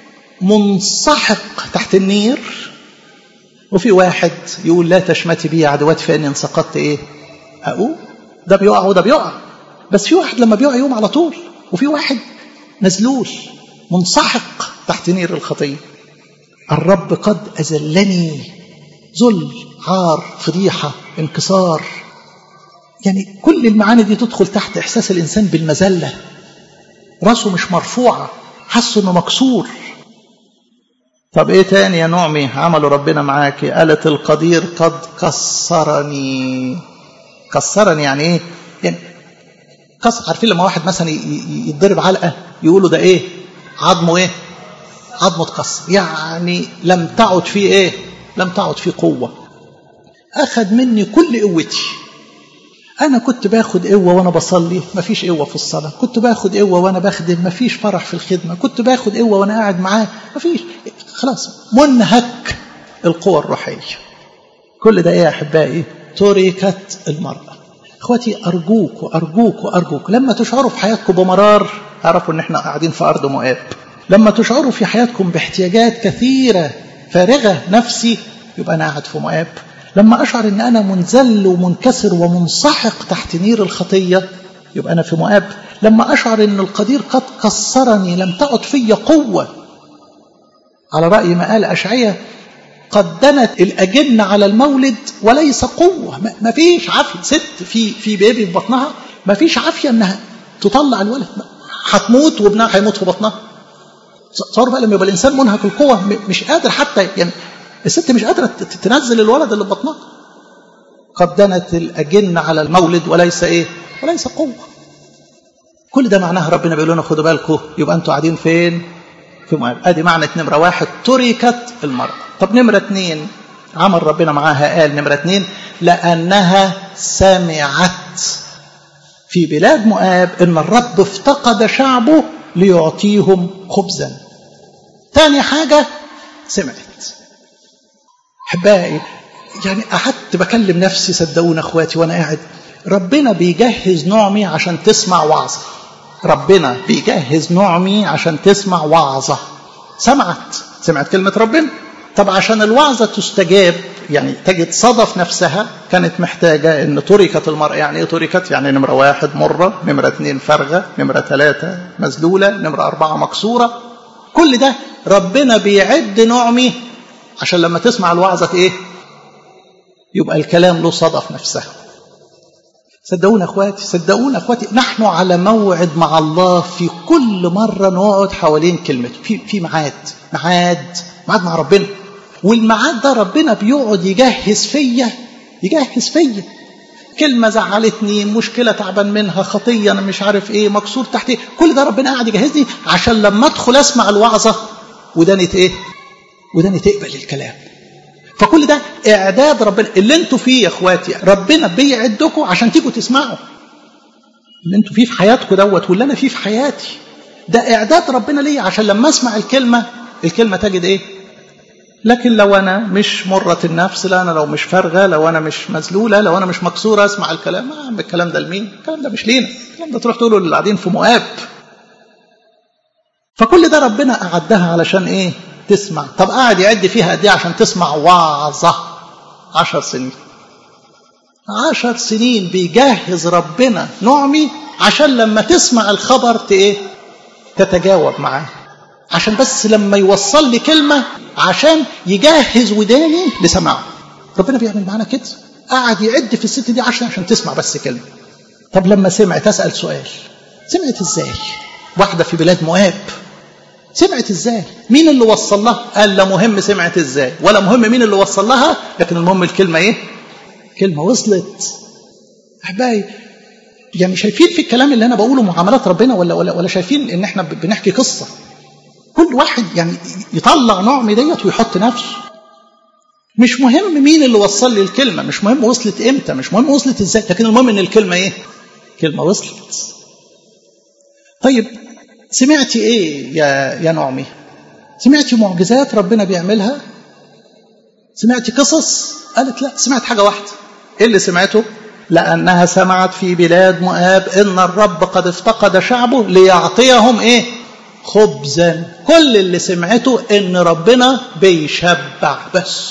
منسحق تحت النير وفي واحد يقول لا تشمتي بي عدواتي فاني سقطت ايه اقوم ده بيقع وده بيقع بس في واحد لما بيقع يقوم على طول وفي واحد مذلول منسحق تحت نير الخطيه الرب قد اذلني ذل عار فضيحه انكسار يعني كل المعاني دي تدخل تحت احساس الانسان بالمذله راسه مش مرفوعه حاسه انه مكسور طب ايه تاني يا نعمي عمله ربنا معاكي قالت القدير قد كسرني كسرني يعني ايه يعني كسر عارفين لما واحد مثلا يتضرب علقه يقولوا ده ايه عظمه ايه عظمه اتكسر يعني لم تعد فيه ايه لم تعد فيه قوه اخذ مني كل قوتي انا كنت باخد قوه وانا بصلي مفيش قوه في الصلاه كنت باخد قوه وانا بخدم مفيش فرح في الخدمه كنت باخد قوه وانا قاعد معاه مفيش خلاص منهك القوى الروحيه كل ده ايه يا احبائي تركت المراه اخواتي ارجوك وارجوك وارجوك لما تشعروا في حياتكم بمرار اعرفوا ان احنا قاعدين في ارض مؤاب لما تشعروا في حياتكم باحتياجات كثيره فارغه نفسي يبقى انا قاعد في مؤاب لما أشعر أن أنا منزل ومنكسر ومنسحق تحت نير الخطية يبقى أنا في مؤاب لما أشعر أن القدير قد كسرني لم تعد في قوة على رأي ما قال أشعية قد دنت الأجنة على المولد وليس قوة ما فيش عافية ست في في بيبي في بطنها ما فيش عافية أنها تطلع الولد هتموت وابنها هيموت في بطنها تصور بقى لما يبقى الإنسان منهك القوة مش قادر حتى يعني الست مش قادرة تنزل الولد اللي في بطنها قد دنت الأجنة على المولد وليس إيه وليس قوة كل ده معناها ربنا بيقول لنا خدوا بالكم يبقى أنتوا قاعدين فين في مؤاب أدي معنى نمرة واحد تركت المرأة طب نمرة اتنين عمل ربنا معاها قال نمرة اتنين لأنها سمعت في بلاد مؤاب إن الرب افتقد شعبه ليعطيهم خبزا تاني حاجة سمعت احبائي يعني قعدت بكلم نفسي صدقونا اخواتي وانا قاعد ربنا بيجهز نعمي عشان تسمع وعظه ربنا بيجهز نعمي عشان تسمع وعظه سمعت سمعت كلمه ربنا طب عشان الوعظه تستجاب يعني تجد صدف نفسها كانت محتاجه ان تركت المراه يعني ايه تركت يعني نمره واحد مره نمره اثنين فرغه نمره ثلاثه مذلوله نمره اربعه مكسوره كل ده ربنا بيعد نعمي عشان لما تسمع الوعظة ايه يبقى الكلام له صدف نفسها صدقونا اخواتي صدقونا اخواتي نحن على موعد مع الله في كل مرة نقعد حوالين كلمته في في ميعاد ميعاد ميعاد مع ربنا والميعاد ده ربنا بيقعد يجهز فيا يجهز فيا كلمة زعلتني مشكلة تعبان منها خطية أنا مش عارف إيه مكسور تحت إيه كل ده ربنا قاعد يجهزني عشان لما أدخل أسمع الوعظة ودانت إيه وداني تقبل الكلام فكل ده اعداد ربنا اللي انتوا فيه يا اخواتي ربنا بيعدكم عشان تيجوا تسمعوا اللي انتوا فيه في حياتكم دوت واللي انا فيه في حياتي ده اعداد ربنا ليا عشان لما اسمع الكلمه الكلمه تجد ايه لكن لو أنا مش مرة النفس لا أنا لو مش فارغة لو أنا مش مذلولة لو أنا مش مكسورة أسمع الكلام ما عم الكلام ده لمين الكلام ده مش لينا الكلام ده تروح تقوله للي قاعدين في مؤاب فكل ده ربنا أعدها علشان إيه تسمع طب قاعد يعد فيها قد إيه عشان تسمع وعظة عشر سنين عشر سنين بيجهز ربنا نعمي عشان لما تسمع الخبر ايه تتجاوب معاه عشان بس لما يوصل لي كلمة عشان يجهز وداني لسماعه ربنا بيعمل معانا كده قعد يعد في الست دي عشان عشان تسمع بس كلمة طب لما سمعت أسأل سؤال سمعت ازاي واحدة في بلاد مؤاب سمعت ازاي مين اللي وصل لها قال لا مهم سمعت ازاي ولا مهم مين اللي وصل لها لكن المهم الكلمة ايه كلمة وصلت أحبائي يعني شايفين في الكلام اللي أنا بقوله معاملات ربنا ولا ولا ولا شايفين إن إحنا بنحكي قصة كل واحد يعني يطلع نوع من ديت ويحط نفسه مش مهم مين اللي وصل لي الكلمة مش مهم وصلت إمتى مش مهم وصلت إزاي لكن المهم إن الكلمة إيه كلمة وصلت طيب سمعتي إيه يا يا نعمي سمعتي معجزات ربنا بيعملها سمعتي قصص قالت لا سمعت حاجة واحدة ايه اللي سمعته لأنها سمعت في بلاد مؤاب إن الرب قد افتقد شعبه ليعطيهم إيه خبزا كل اللي سمعته إن ربنا بيشبع بس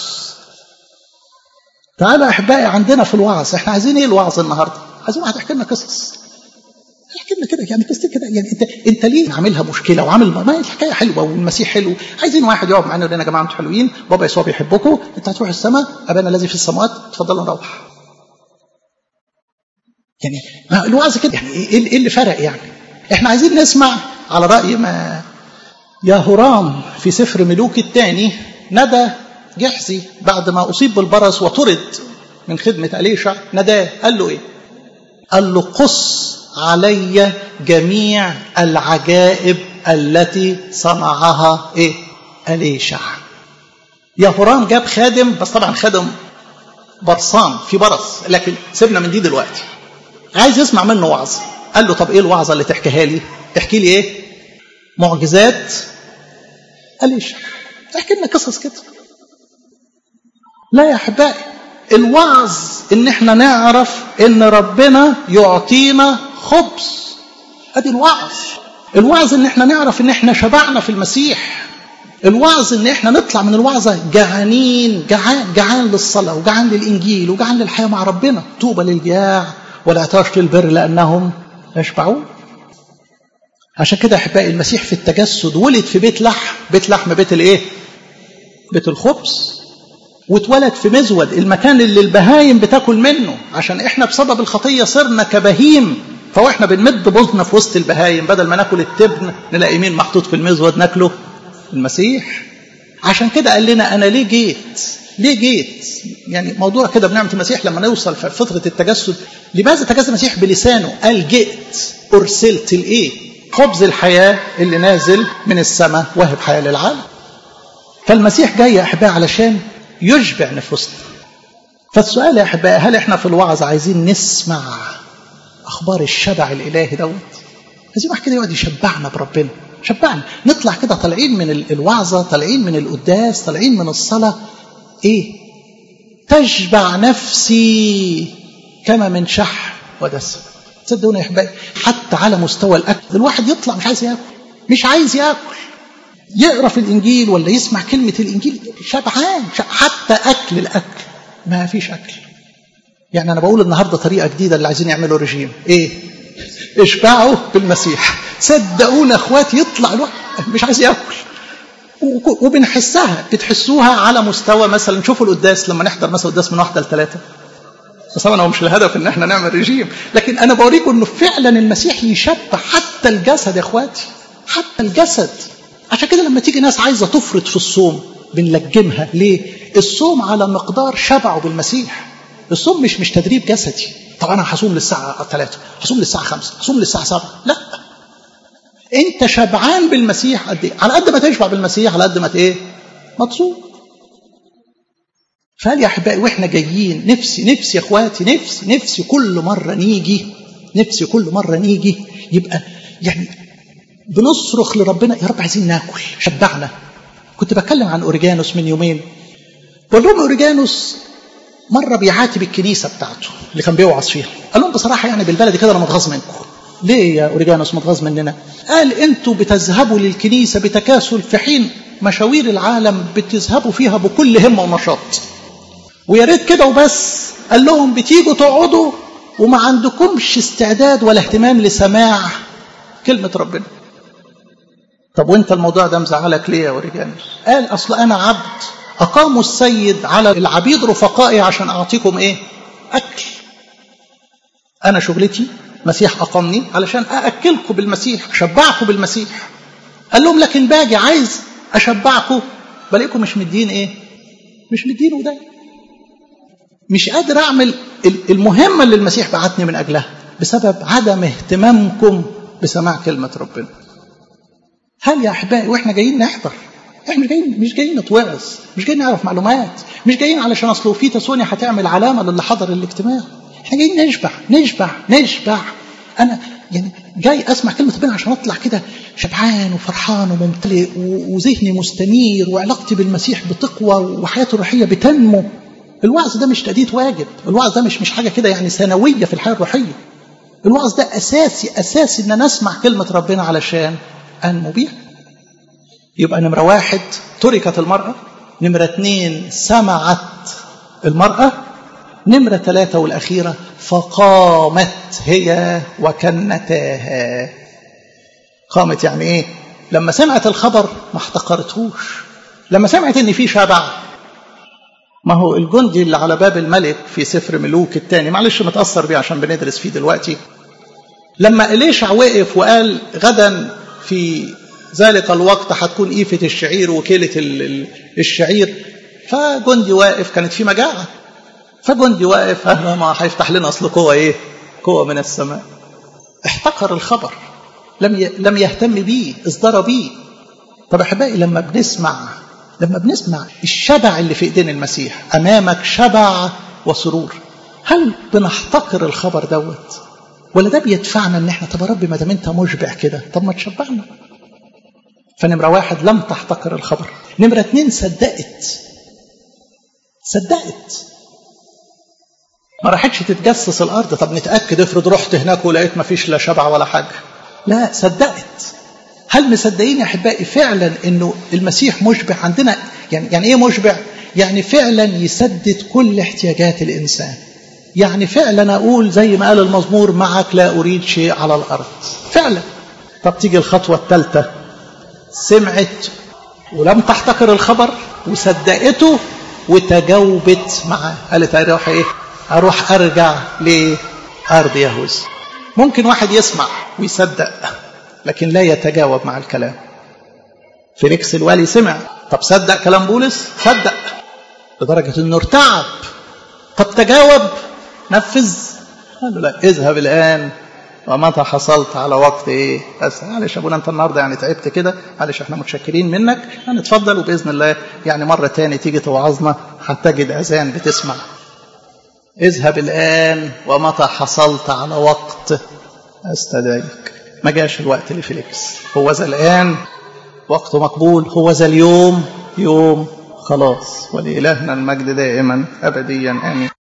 تعالى أحبائي عندنا في الوعظ إحنا عايزين إيه الوعظ النهاردة عايزين واحد يحكي لنا قصص يحكي لنا كده يعني قصة كده يعني انت انت ليه عاملها مشكله وعامل ما الحكايه حلوه والمسيح حلو عايزين واحد يقعد معانا يقول لنا يا جماعه انتوا حلوين بابا يسوع بيحبكم انت هتروح السماء ابانا الذي في السماوات اتفضلوا نروح يعني ما الوعظ كده يعني ايه اللي فرق يعني احنا عايزين نسمع على راي ما يا هرام في سفر ملوك الثاني ندى جحزي بعد ما اصيب بالبرص وطرد من خدمه اليشع نداه قال له ايه قال له قص علي جميع العجائب التي صنعها ايه اليشع يا هرام جاب خادم بس طبعا خادم برصان في برص لكن سيبنا من دي دلوقتي عايز يسمع منه وعظ قال له طب ايه الوعظه اللي تحكيها لي احكي لي ايه معجزات اليشع احكي لنا قصص كده لا يا احبائي الوعظ ان احنا نعرف ان ربنا يعطينا خبز ادي الوعظ الوعظ ان احنا نعرف ان احنا شبعنا في المسيح الوعظ ان احنا نطلع من الوعظة جعانين جعان جعان للصلاة وجعان للإنجيل وجعان للحياة مع ربنا طوبى للجياع والعطاش للبر لأنهم يشبعون عشان كده أحبائي المسيح في التجسد ولد في بيت لحم بيت لحم بيت الإيه؟ بيت الخبز واتولد في مزود المكان اللي البهايم بتاكل منه عشان احنا بسبب الخطيه صرنا كبهيم فاحنا بنمد بوزنا في وسط البهايم بدل ما ناكل التبن نلاقي مين محطوط في المزود ناكله المسيح عشان كده قال لنا انا ليه جيت ليه جيت يعني موضوع كده بنعمه المسيح لما نوصل في فتره التجسد لماذا تجسد المسيح بلسانه قال جئت ارسلت لايه خبز الحياه اللي نازل من السماء واهب حياه للعالم فالمسيح جاي يا احبائي علشان يشبع نفوسنا فالسؤال يا احبائي هل احنا في الوعظ عايزين نسمع اخبار الشبع الالهي دوت عايزين واحد كده يقعد يشبعنا بربنا شبعنا نطلع كده طالعين من الوعظه طالعين من القداس طالعين من الصلاه ايه تشبع نفسي كما من شح ودسم تصدقوني يا احبائي حتى على مستوى الاكل الواحد يطلع مش عايز ياكل مش عايز ياكل يقرا في الانجيل ولا يسمع كلمه الانجيل شبعان حتى اكل الاكل ما فيش اكل يعني انا بقول النهارده طريقه جديده اللي عايزين يعملوا رجيم ايه اشبعوا بالمسيح صدقونا اخواتي يطلع الواحد مش عايز ياكل وبنحسها بتحسوها على مستوى مثلا شوفوا القداس لما نحضر مثلا قداس من واحده لثلاثه بس طبعا هو مش الهدف ان احنا نعمل رجيم لكن انا بوريكم انه فعلا المسيح يشبع حتى الجسد يا اخواتي حتى الجسد عشان كده لما تيجي ناس عايزه تفرط في الصوم بنلجمها ليه؟ الصوم على مقدار شبعه بالمسيح الصوم مش مش تدريب جسدي طب انا هصوم للساعه 3 هصوم للساعه 5 هصوم للساعه 7 لا انت شبعان بالمسيح قد ايه؟ على قد ما تشبع بالمسيح على قد ما ايه؟ ما تصوم فقال يا احبائي واحنا جايين نفسي نفسي يا اخواتي نفسي نفسي كل مره نيجي نفسي كل مره نيجي يبقى يعني بنصرخ لربنا يا رب عايزين ناكل شبعنا كنت بتكلم عن اوريجانوس من يومين بقول لهم اوريجانوس مره بيعاتب الكنيسه بتاعته اللي كان بيوعظ فيها قال لهم بصراحه يعني بالبلدي كده انا متغاظ منكم ليه يا اوريجانوس متغاظ مننا قال انتوا بتذهبوا للكنيسه بتكاسل في حين مشاوير العالم بتذهبوا فيها بكل همه ونشاط ويا ريت كده وبس قال لهم بتيجوا تقعدوا وما عندكمش استعداد ولا اهتمام لسماع كلمه ربنا طب وانت الموضوع ده مزعلك ليه يا اوريجانوس قال اصل انا عبد اقاموا السيد على العبيد رفقائي عشان اعطيكم ايه اكل انا شغلتي مسيح اقامني علشان ااكلكم بالمسيح اشبعكم بالمسيح قال لهم لكن باجي عايز اشبعكم بلاقيكم مش مدين ايه مش مدين وده مش قادر اعمل المهمه اللي المسيح بعتني من اجلها بسبب عدم اهتمامكم بسماع كلمه ربنا هل يا احبائي واحنا جايين نحضر احنا مش جايين مش جايين نتوعظ مش جايين نعرف معلومات مش جايين علشان اصل في تسونيا هتعمل علامه للي حضر الاجتماع احنا جايين نشبع نشبع نشبع انا يعني جاي اسمع كلمه ربنا عشان اطلع كده شبعان وفرحان وممتلئ وذهني مستنير وعلاقتي بالمسيح بتقوى وحياتي الروحيه بتنمو الوعظ ده مش تأدية واجب الوعظ ده مش مش حاجه كده يعني ثانويه في الحياه الروحيه الوعظ ده اساسي اساسي ان انا اسمع كلمه ربنا علشان انمو بيها يبقى نمرة واحد تركت المرأة نمرة اثنين سمعت المرأة نمرة ثلاثة والأخيرة فقامت هي وكنتاها قامت يعني إيه لما سمعت الخبر ما احتقرتهوش لما سمعت إن في شبع ما هو الجندي اللي على باب الملك في سفر ملوك الثاني معلش متأثر بيه عشان بندرس فيه دلوقتي لما إليشع وقف وقال غدا في ذلك الوقت هتكون إيفة الشعير وكيلة الشعير فجندي واقف كانت في مجاعة فجندي واقف ما هيفتح لنا أصل قوة إيه قوة من السماء احتقر الخبر لم لم يهتم بيه اصدر بيه طب احبائي لما بنسمع لما بنسمع الشبع اللي في ايدين المسيح امامك شبع وسرور هل بنحتقر الخبر دوت ولا ده بيدفعنا ان احنا طب يا رب ما دام انت مشبع كده طب ما تشبعنا فنمرة واحد لم تحتقر الخبر نمرة اتنين صدقت صدقت ما راحتش تتجسس الارض طب نتاكد افرض رحت هناك ولقيت ما فيش لا شبع ولا حاجه لا صدقت هل مصدقين يا احبائي فعلا انه المسيح مشبع عندنا يعني يعني ايه مشبع يعني فعلا يسدد كل احتياجات الانسان يعني فعلا اقول زي ما قال المزمور معك لا اريد شيء على الارض فعلا طب تيجي الخطوه الثالثه سمعت ولم تحتقر الخبر وصدقته وتجاوبت معاه قالت اروح ايه اروح ارجع لارض يهوذا ممكن واحد يسمع ويصدق لكن لا يتجاوب مع الكلام فيليكس الوالي سمع طب صدق كلام بولس صدق لدرجة انه ارتعب طب تجاوب نفذ قال له لا اذهب الان ومتى حصلت على وقت ايه بس معلش ابونا انت النهارده يعني تعبت كده معلش احنا متشكرين منك هنتفضل وباذن الله يعني مره تاني تيجي توعظنا هتجد اذان بتسمع اذهب الان ومتى حصلت على وقت استدعيك ما جاش الوقت لفيليكس هو ذا الان وقته مقبول هو ذا اليوم يوم خلاص ولإلهنا المجد دائما أبديا آمين